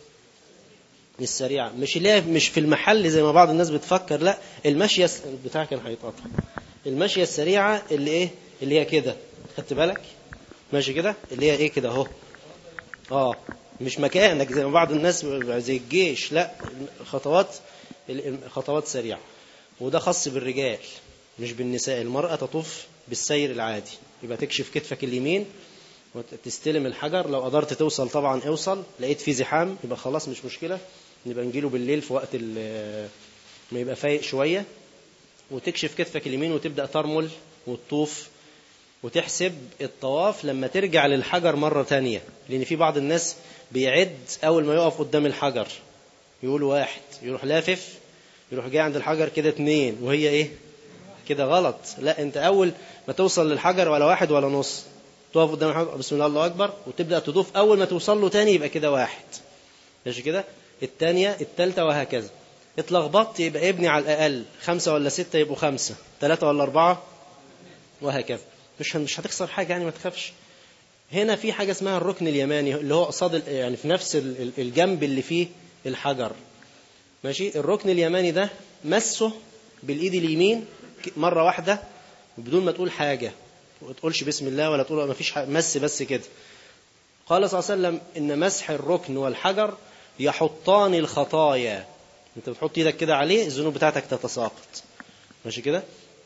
السريعة مش اللي مش في المحل زي ما بعض الناس بتفكر لا المشية بتاع كان هيتقطع المشية السريعة اللي ايه اللي هي كده خدت بالك ماشي كده اللي هي ايه كده اهو اه مش مكانك زي ما بعض الناس زي الجيش لا خطوات خطوات سريعة وده خاص بالرجال مش بالنساء المرأة تطوف بالسير العادي يبقى تكشف كتفك اليمين وتستلم الحجر لو قدرت توصل طبعا اوصل لقيت في زحام يبقى خلاص مش مشكلة نبقى نجيله بالليل في وقت ما يبقى فايق شوية وتكشف كتفك اليمين وتبدأ ترمل وتطوف وتحسب الطواف لما ترجع للحجر مرة تانية لأن في بعض الناس بيعد أول ما يقف قدام الحجر يقول واحد يروح لافف يروح جاي عند الحجر كده اتنين وهي ايه كده غلط لا انت اول ما توصل للحجر ولا واحد ولا نص تقف قدام الحجر بسم الله الله اكبر وتبدا تضيف اول ما توصل له تاني يبقى كده واحد ماشي كده الثانيه الثالثه وهكذا اتلخبطت يبقى ابني على الاقل خمسه ولا سته يبقوا خمسه ثلاثه ولا اربعه وهكذا مش مش هتخسر حاجه يعني ما تخافش هنا في حاجه اسمها الركن اليماني اللي هو قصاد يعني في نفس الجنب اللي فيه الحجر ماشي الركن اليماني ده مسه بالايد اليمين مرة واحدة بدون ما تقول حاجة ما تقولش بسم الله ولا تقول ما فيش مس بس كده قال صلى الله عليه وسلم إن مسح الركن والحجر يحطان الخطايا انت بتحط ايدك كده عليه الذنوب بتاعتك تتساقط ماشي كده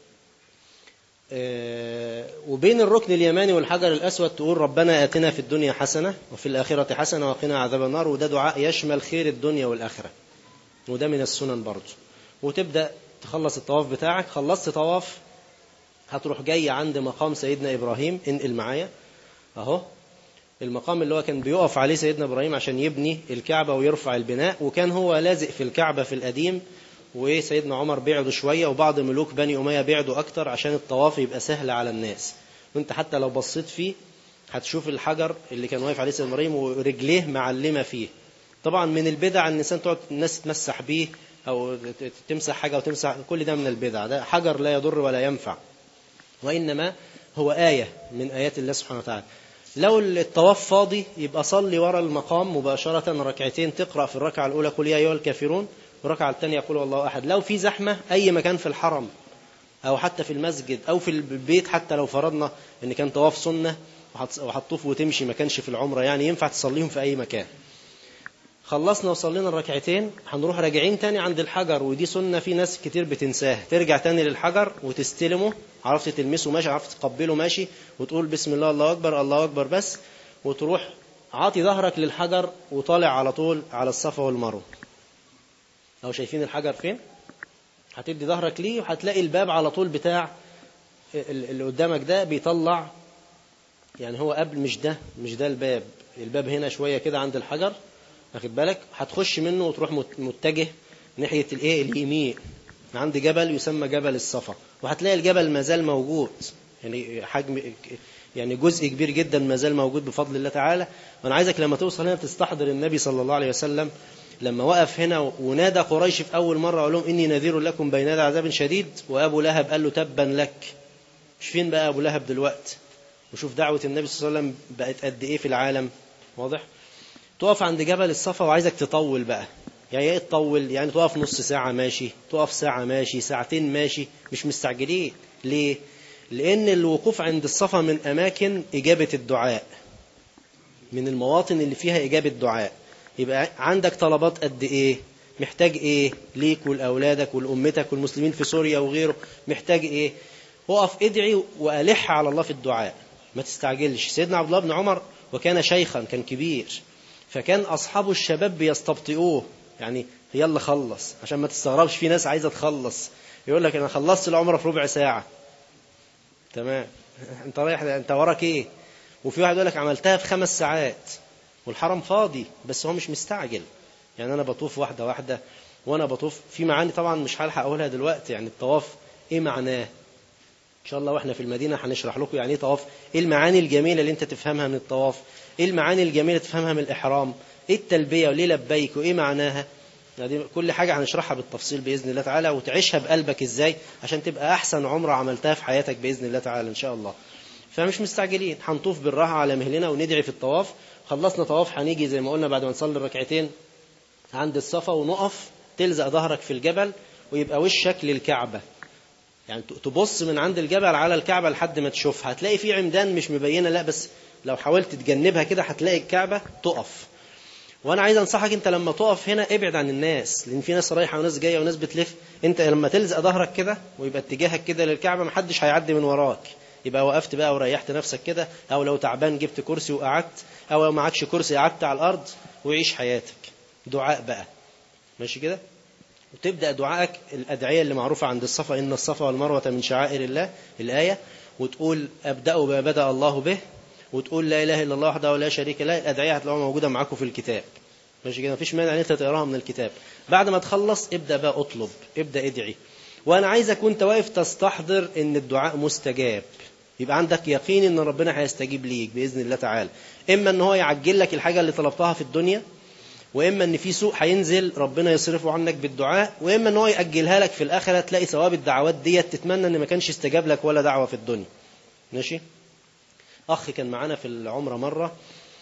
اه وبين الركن اليماني والحجر الأسود تقول ربنا آتنا في الدنيا حسنة وفي الآخرة حسنة وقنا عذاب النار وده دعاء يشمل خير الدنيا والآخرة وده من السنن برضه وتبدأ تخلص الطواف بتاعك خلصت طواف هتروح جاي عند مقام سيدنا إبراهيم انقل معايا أهو المقام اللي هو كان بيقف عليه سيدنا إبراهيم عشان يبني الكعبة ويرفع البناء وكان هو لازق في الكعبة في القديم وسيدنا عمر بعده شوية وبعض ملوك بني أمية بعده أكتر عشان الطواف يبقى سهل على الناس وانت حتى لو بصيت فيه هتشوف الحجر اللي كان واقف عليه سيدنا إبراهيم ورجليه معلمة فيه طبعا من البدع ان الانسان تقعد الناس تمسح بيه او تمسح حاجه وتمسح كل ده من البدع ده حجر لا يضر ولا ينفع وانما هو ايه من ايات الله سبحانه وتعالى لو الطواف فاضي يبقى صلي ورا المقام مباشرة ركعتين تقرأ في الركعة الأولى قل يا أيها الكافرون والركعة الثانية يقول الله أحد لو في زحمة أي مكان في الحرم أو حتى في المسجد أو في البيت حتى لو فرضنا إن كان طواف سنة وهتطوف وتمشي ما كانش في العمرة يعني ينفع تصليهم في أي مكان خلصنا وصلينا الركعتين هنروح راجعين تاني عند الحجر ودي سنة في ناس كتير بتنساها ترجع تاني للحجر وتستلمه عرفت تلمسه ماشي عرفت تقبله ماشي وتقول بسم الله الله أكبر الله أكبر بس وتروح عاطي ظهرك للحجر وطالع على طول على الصفا والمروة لو شايفين الحجر فين هتدي ظهرك ليه وهتلاقي الباب على طول بتاع اللي قدامك ده بيطلع يعني هو قبل مش ده مش ده الباب الباب هنا شوية كده عند الحجر واخد بالك هتخش منه وتروح متجه ناحية الايه اليمين عند جبل يسمى جبل الصفا وهتلاقي الجبل ما زال موجود يعني حجم يعني جزء كبير جدا ما زال موجود بفضل الله تعالى وانا عايزك لما توصل هنا تستحضر النبي صلى الله عليه وسلم لما وقف هنا ونادى قريش في اول مره قال لهم اني نذير لكم بين يدي عذاب شديد وابو لهب قال له تبا لك مش فين بقى ابو لهب دلوقتي وشوف دعوه النبي صلى الله عليه وسلم بقت قد ايه في العالم واضح تقف عند جبل الصفا وعايزك تطول بقى يعني ايه تطول يعني تقف نص ساعة ماشي تقف ساعة ماشي ساعتين ماشي مش مستعجلين ليه لأن الوقوف عند الصفا من أماكن إجابة الدعاء من المواطن اللي فيها إجابة دعاء يبقى عندك طلبات قد إيه محتاج إيه ليك ولأولادك ولأمتك والمسلمين في سوريا وغيره محتاج إيه وقف ادعي وألح على الله في الدعاء ما تستعجلش سيدنا عبد الله بن عمر وكان شيخا كان كبير فكان أصحابه الشباب بيستبطئوه يعني يلا خلص عشان ما تستغربش في ناس عايزة تخلص يقول لك أنا خلصت العمرة في ربع ساعة تمام انت رايح انت وراك ايه وفي واحد يقول لك عملتها في خمس ساعات والحرم فاضي بس هو مش مستعجل يعني انا بطوف واحده واحده وانا بطوف في معاني طبعا مش هلحق اقولها دلوقتي يعني الطواف ايه معناه ان شاء الله واحنا في المدينه هنشرح لكم يعني ايه طواف ايه المعاني الجميله اللي انت تفهمها من الطواف ايه المعاني الجميله تفهمها من الاحرام ايه التلبيه وليه لبيك وايه معناها دي كل حاجة هنشرحها بالتفصيل بإذن الله تعالى وتعيشها بقلبك إزاي عشان تبقى أحسن عمرة عملتها في حياتك بإذن الله تعالى إن شاء الله فمش مستعجلين هنطوف بالراحة على مهلنا وندعي في الطواف خلصنا طواف هنيجي زي ما قلنا بعد ما نصلي الركعتين عند الصفا ونقف تلزق ظهرك في الجبل ويبقى وشك للكعبة يعني تبص من عند الجبل على الكعبة لحد ما تشوفها هتلاقي في عمدان مش مبينة لا بس لو حاولت تتجنبها كده هتلاقي الكعبة تقف وانا عايز انصحك انت لما تقف هنا ابعد عن الناس لان في ناس رايحه وناس جايه وناس بتلف انت لما تلزق ظهرك كده ويبقى اتجاهك كده للكعبه محدش هيعدي من وراك يبقى وقفت بقى وريحت نفسك كده او لو تعبان جبت كرسي وقعدت او لو معكش كرسي قعدت على الارض وعيش حياتك دعاء بقى ماشي كده وتبدا دعائك الادعيه اللي معروفه عند الصفا ان الصفا والمروه من شعائر الله الايه وتقول ابدا بما بدا الله به وتقول لا اله الا الله وحده لا شريك له الادعيه هتلاقوها موجوده معاكم في الكتاب ماشي كده مفيش مانع ان انت تقراها من الكتاب بعد ما تخلص ابدا بقى اطلب ابدا ادعي وانا عايزك وانت واقف تستحضر ان الدعاء مستجاب يبقى عندك يقين ان ربنا هيستجيب ليك باذن الله تعالى اما ان هو يعجل لك الحاجه اللي طلبتها في الدنيا واما ان في سوء هينزل ربنا يصرفه عنك بالدعاء واما ان هو ياجلها لك في الاخره تلاقي ثواب الدعوات ديت تتمنى ان ما كانش استجاب لك ولا دعوه في الدنيا ماشي أخ كان معانا في العمرة مرة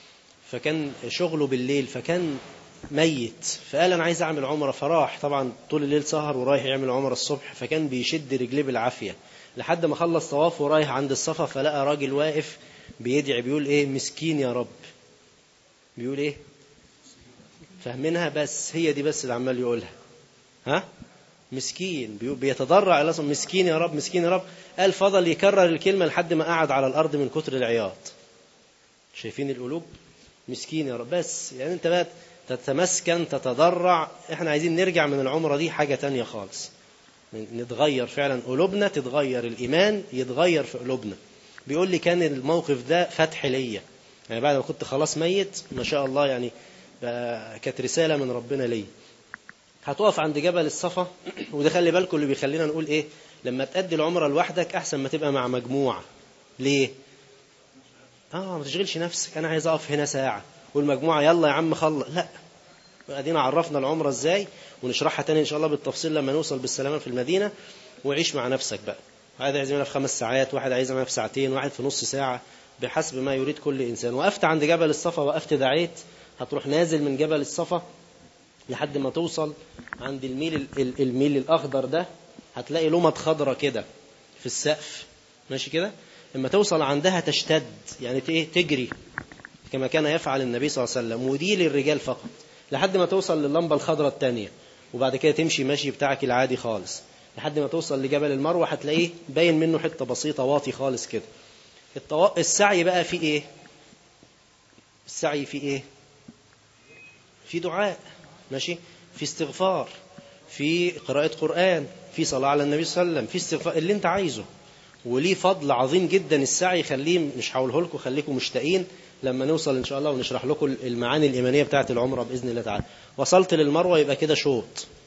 فكان شغله بالليل فكان ميت فقال أنا عايز أعمل عمرة فراح طبعا طول الليل سهر ورايح يعمل عمرة الصبح فكان بيشد رجليه بالعافية لحد ما خلص طواف ورايح عند الصفا فلقى راجل واقف بيدعي بيقول إيه مسكين يا رب بيقول إيه فاهمينها بس هي دي بس اللي عمال يقولها ها مسكين بيتضرع إلى مسكين يا رب مسكين يا رب قال فضل يكرر الكلمة لحد ما قعد على الأرض من كتر العياط شايفين القلوب مسكين يا رب بس يعني أنت بقى تتمسكن تتضرع احنا عايزين نرجع من العمرة دي حاجة تانية خالص نتغير فعلا قلوبنا تتغير الإيمان يتغير في قلوبنا بيقول لي كان الموقف ده فتح ليا يعني بعد ما كنت خلاص ميت ما شاء الله يعني كانت رسالة من ربنا ليا هتقف عند جبل الصفا وده خلي بالكم اللي بيخلينا نقول ايه لما تأدي العمرة لوحدك أحسن ما تبقى مع مجموعة ليه اه ما تشغلش نفسك أنا عايز أقف هنا ساعة والمجموعة يلا يا عم خلص لا ادينا عرفنا العمرة ازاي ونشرحها تاني ان شاء الله بالتفصيل لما نوصل بالسلامة في المدينة وعيش مع نفسك بقى واحد عايز يعملها في خمس ساعات واحد عايز يعملها في ساعتين واحد في نص ساعة بحسب ما يريد كل إنسان وقفت عند جبل الصفا وقفت دعيت هتروح نازل من جبل الصفا لحد ما توصل عند الميل الميل الأخضر ده هتلاقي لمض خضرة كده في السقف ماشي كده لما توصل عندها تشتد يعني ايه تجري كما كان يفعل النبي صلى الله عليه وسلم ودي للرجال فقط لحد ما توصل لللمبة الخضراء الثانية وبعد كده تمشي ماشي بتاعك العادي خالص لحد ما توصل لجبل المروة هتلاقيه باين منه حتة بسيطة واطي خالص كده الطوا... السعي بقى في ايه السعي في ايه في دعاء ماشي في استغفار في قراءة قرآن في صلاة على النبي صلى الله عليه وسلم في استغفار اللي انت عايزه وليه فضل عظيم جدا السعي خليه مش هقوله لكم خليكم مشتاقين لما نوصل ان شاء الله ونشرح لكم المعاني الايمانيه بتاعه العمره باذن الله تعالى وصلت للمروه يبقى كده شوط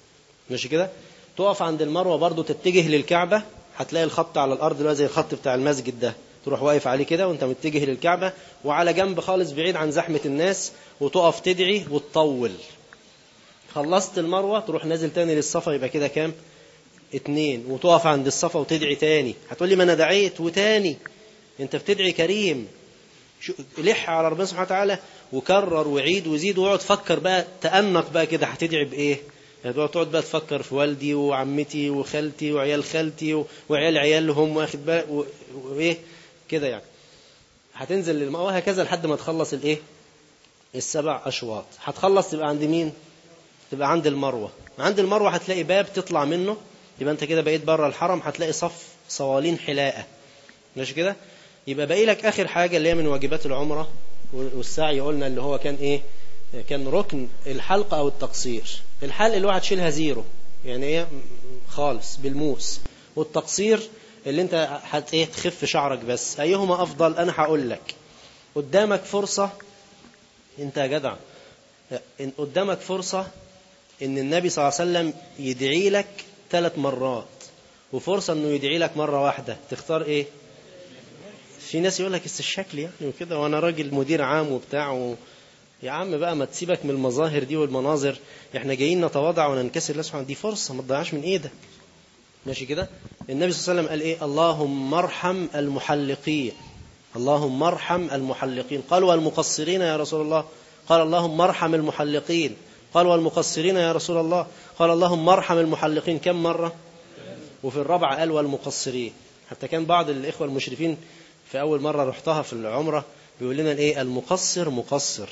ماشي كده تقف عند المروة برضو تتجه للكعبة هتلاقي الخط على الأرض اللي هو زي الخط بتاع المسجد ده تروح واقف عليه كده وانت متجه للكعبة وعلى جنب خالص بعيد عن زحمة الناس وتقف تدعي وتطول خلصت المروة تروح نازل تاني للصفا يبقى كده كام اتنين وتقف عند الصفا وتدعي تاني هتقولي ما انا دعيت وتاني انت بتدعي كريم شو- لح على ربنا سبحانه وتعالى وكرر وعيد وزيد واقعد فكر بقى تأنق بقى كده هتدعي بإيه يعني تقعد تقعد بقى تفكر في والدي وعمتي وخالتي وعيال خالتي و- وعيال عيالهم واخد بالك و- وايه كده يعني هتنزل للماء وهكذا لحد ما تخلص الايه السبع اشواط هتخلص تبقى عند مين تبقى عند المروه عند المروه هتلاقي باب تطلع منه يبقى انت كده بقيت بره الحرم هتلاقي صف صوالين حلاقه ماشي كده يبقى باقي لك اخر حاجه اللي هي من واجبات العمره والسعي قلنا اللي هو كان ايه كان ركن الحلق او التقصير الحلق اللي هو هتشيلها زيرو يعني ايه خالص بالموس والتقصير اللي انت هت ايه تخف شعرك بس ايهما افضل انا هقول لك قدامك فرصه انت يا جدع إن قدامك فرصه ان النبي صلى الله عليه وسلم يدعي لك ثلاث مرات وفرصه انه يدعي لك مره واحده تختار ايه في ناس يقول لك الشكل يعني وكده وانا راجل مدير عام وبتاع و... يا عم بقى ما تسيبك من المظاهر دي والمناظر احنا جايين نتواضع وننكسر الله سبحانه دي فرصه ما تضيعش من ايدك ماشي كده النبي صلى الله عليه وسلم قال ايه اللهم ارحم المحلقين اللهم ارحم المحلقين قال والمقصرين يا رسول الله قال اللهم ارحم المحلقين قال والمقصرين يا رسول الله قال اللهم ارحم المحلقين كم مره وفي الرابعه قال والمقصرين حتى كان بعض الاخوه المشرفين في اول مره رحتها في العمره بيقول لنا ايه المقصر مقصر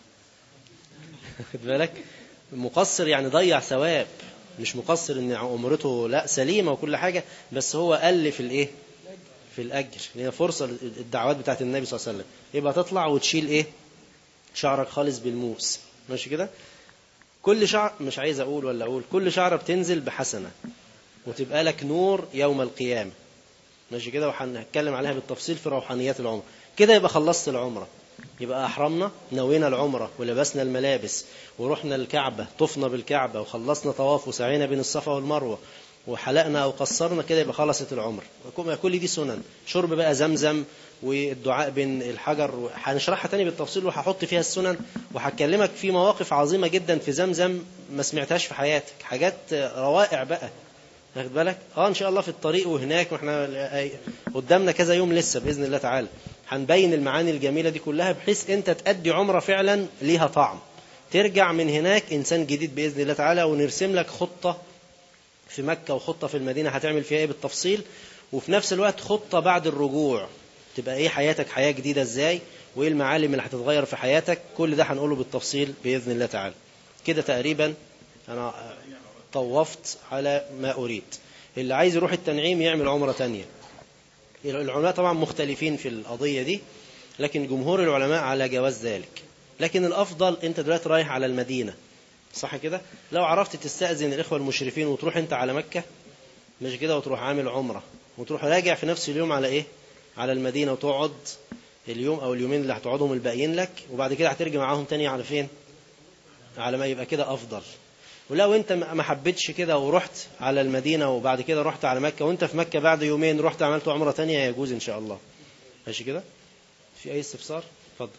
خد بالك مقصر يعني ضيع ثواب مش مقصر ان عمرته لا سليمه وكل حاجه بس هو قل في الايه في الاجر هي فرصه الدعوات بتاعت النبي صلى الله عليه وسلم يبقى تطلع وتشيل ايه شعرك خالص بالموس ماشي كده كل شعر مش عايز اقول ولا اقول كل شعره بتنزل بحسنه وتبقى لك نور يوم القيامه ماشي كده وهنتكلم عليها بالتفصيل في روحانيات العمره كده يبقى خلصت العمره يبقى أحرمنا نوينا العمرة ولبسنا الملابس ورحنا الكعبة طفنا بالكعبة وخلصنا طواف وسعينا بين الصفا والمروة وحلقنا أو قصرنا كده يبقى خلصت العمر كل دي سنن شرب بقى زمزم والدعاء بين الحجر هنشرحها تاني بالتفصيل وهحط فيها السنن وهكلمك في مواقف عظيمة جدا في زمزم ما سمعتهاش في حياتك حاجات روائع بقى واخد بالك اه ان شاء الله في الطريق وهناك واحنا قدامنا كذا يوم لسه باذن الله تعالى هنبين المعاني الجميله دي كلها بحيث انت تأدي عمره فعلا ليها طعم ترجع من هناك انسان جديد باذن الله تعالى ونرسم لك خطه في مكه وخطه في المدينه هتعمل فيها ايه بالتفصيل وفي نفس الوقت خطه بعد الرجوع تبقى ايه حياتك حياه جديده ازاي وايه المعالم اللي هتتغير في حياتك كل ده هنقوله بالتفصيل باذن الله تعالى كده تقريبا انا طوفت على ما أريد اللي عايز يروح التنعيم يعمل عمرة تانية العلماء طبعا مختلفين في القضية دي لكن جمهور العلماء على جواز ذلك لكن الأفضل أنت دلوقتي رايح على المدينة صح كده لو عرفت تستأذن الإخوة المشرفين وتروح أنت على مكة مش كده وتروح عامل عمرة وتروح راجع في نفس اليوم على إيه على المدينة وتقعد اليوم أو اليومين اللي هتقعدهم الباقيين لك وبعد كده هترجع معاهم تاني على فين على ما يبقى كده أفضل ولو انت ما حبيتش كده ورحت على المدينة وبعد كده رحت على مكة وانت في مكة بعد يومين رحت عملت عمرة تانية يجوز ان شاء الله ماشي كده في اي استفسار اتفضل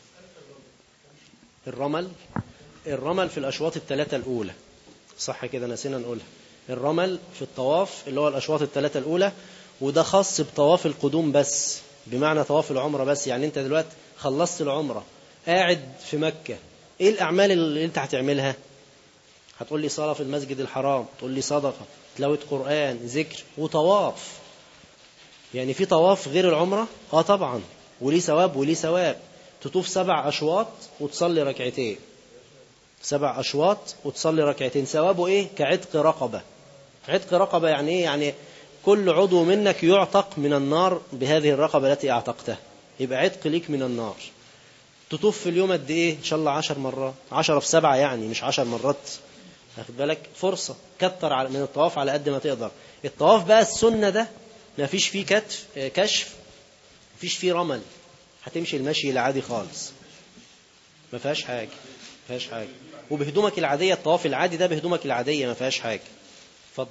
الرمل الرمل في الاشواط الثلاثة الاولى صح كده نسينا نقولها الرمل في الطواف اللي هو الاشواط الثلاثة الاولى وده خاص بطواف القدوم بس بمعنى طواف العمرة بس يعني انت دلوقتي خلصت العمرة قاعد في مكة ايه الاعمال اللي انت هتعملها هتقول لي صلاة في المسجد الحرام تقول لي صدقة تلاوة قرآن ذكر وطواف يعني في طواف غير العمرة اه طبعا وليه ثواب وليه ثواب تطوف سبع أشواط وتصلي ركعتين سبع أشواط وتصلي ركعتين ثوابه إيه كعتق رقبة عتق رقبة يعني إيه يعني كل عضو منك يعتق من النار بهذه الرقبة التي أعتقتها يبقى عتق ليك من النار تطوف في اليوم قد إيه إن شاء الله عشر مرات عشرة في سبعة يعني مش عشر مرات واخد بالك فرصة كتر على من الطواف على قد ما تقدر الطواف بقى السنة ده ما فيش فيه كتف كشف ما فيش فيه رمل هتمشي المشي العادي خالص ما فيهاش حاجة ما فيهاش حاجة وبهدومك العادية الطواف العادي ده بهدومك العادية ما فيهاش حاجة اتفضل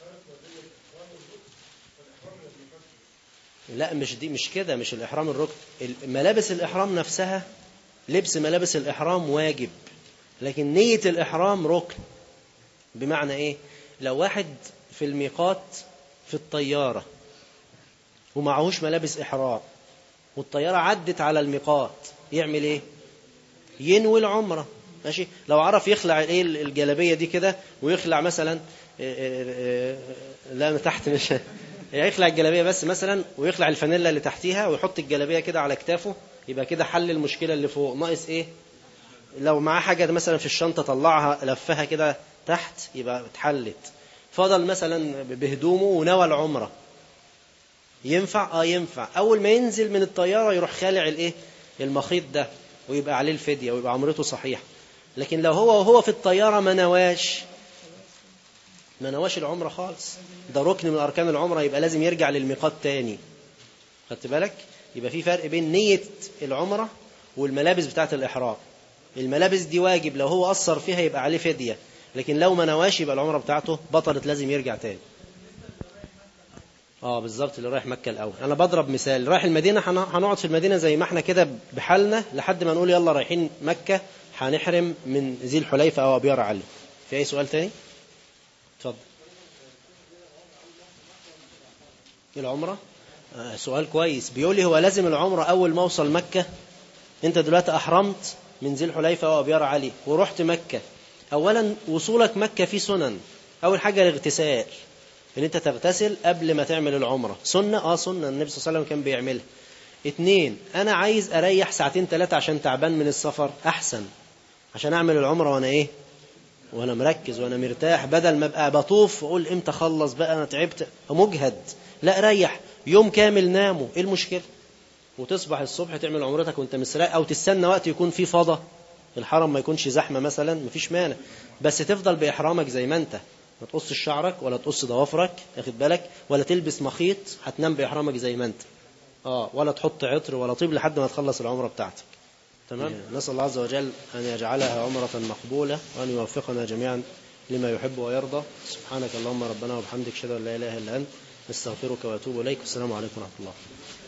لا مش دي مش كده مش الإحرام الركن ملابس الإحرام نفسها لبس ملابس الإحرام واجب لكن نية الإحرام ركن بمعنى إيه لو واحد في الميقات في الطيارة ومعهوش ملابس إحرام والطيارة عدت على الميقات يعمل إيه ينوي العمرة ماشي لو عرف يخلع ايه الجلابيه دي كده ويخلع مثلا لا تحت مش يخلع الجلابيه بس مثلا ويخلع الفانيلا اللي تحتيها ويحط الجلابيه كده على كتافه يبقى كده حل المشكله اللي فوق ناقص ايه لو معاه حاجه مثلا في الشنطه طلعها لفها كده تحت يبقى اتحلت فضل مثلا بهدومه ونوى العمره ينفع اه ينفع اول ما ينزل من الطياره يروح خالع الايه المخيط ده ويبقى عليه الفديه ويبقى عمرته صحيحه لكن لو هو وهو في الطياره ما نواش ما نواش العمره خالص ده ركن من اركان العمره يبقى لازم يرجع للميقات تاني خدت بالك يبقى في فرق بين نيه العمره والملابس بتاعه الاحرام الملابس دي واجب لو هو اثر فيها يبقى عليه فديه لكن لو ما نواش يبقى العمره بتاعته بطلت لازم يرجع تاني اه بالظبط اللي رايح مكه الاول انا بضرب مثال رايح المدينه هنقعد في المدينه زي ما احنا كده بحالنا لحد ما نقول يلا رايحين مكه هنحرم من ذي الحليفه او ابيار علي في اي سؤال تاني اتفضل العمره آه سؤال كويس بيقول لي هو لازم العمره اول ما اوصل مكه انت دلوقتي احرمت من ذي الحليفه او ابيار علي ورحت مكه اولا وصولك مكه فيه سنن اول حاجه الاغتسال ان انت تغتسل قبل ما تعمل العمرة سنة اه سنة النبي صلى الله عليه وسلم كان بيعملها اتنين انا عايز اريح ساعتين ثلاثة عشان تعبان من السفر احسن عشان اعمل العمرة وانا ايه وانا مركز وانا مرتاح بدل ما ابقى بطوف واقول امتى اخلص بقى انا تعبت مجهد لا ريح يوم كامل ناموا ايه المشكلة وتصبح الصبح تعمل عمرتك وانت مستريح او تستنى وقت يكون فيه فضى الحرم ما يكونش زحمة مثلا مفيش مانع بس تفضل بإحرامك زي ما انت ما تقص شعرك ولا تقص ضوافرك واخد بالك ولا تلبس مخيط هتنام بإحرامك زي ما انت اه ولا تحط عطر ولا طيب لحد ما تخلص العمرة بتاعتك تمام نسأل الله عز وجل أن يجعلها عمرة مقبولة وأن يوفقنا جميعا لما يحب ويرضى سبحانك اللهم ربنا وبحمدك اشهد ان لا اله الا انت نستغفرك واتوب اليك والسلام عليكم ورحمه الله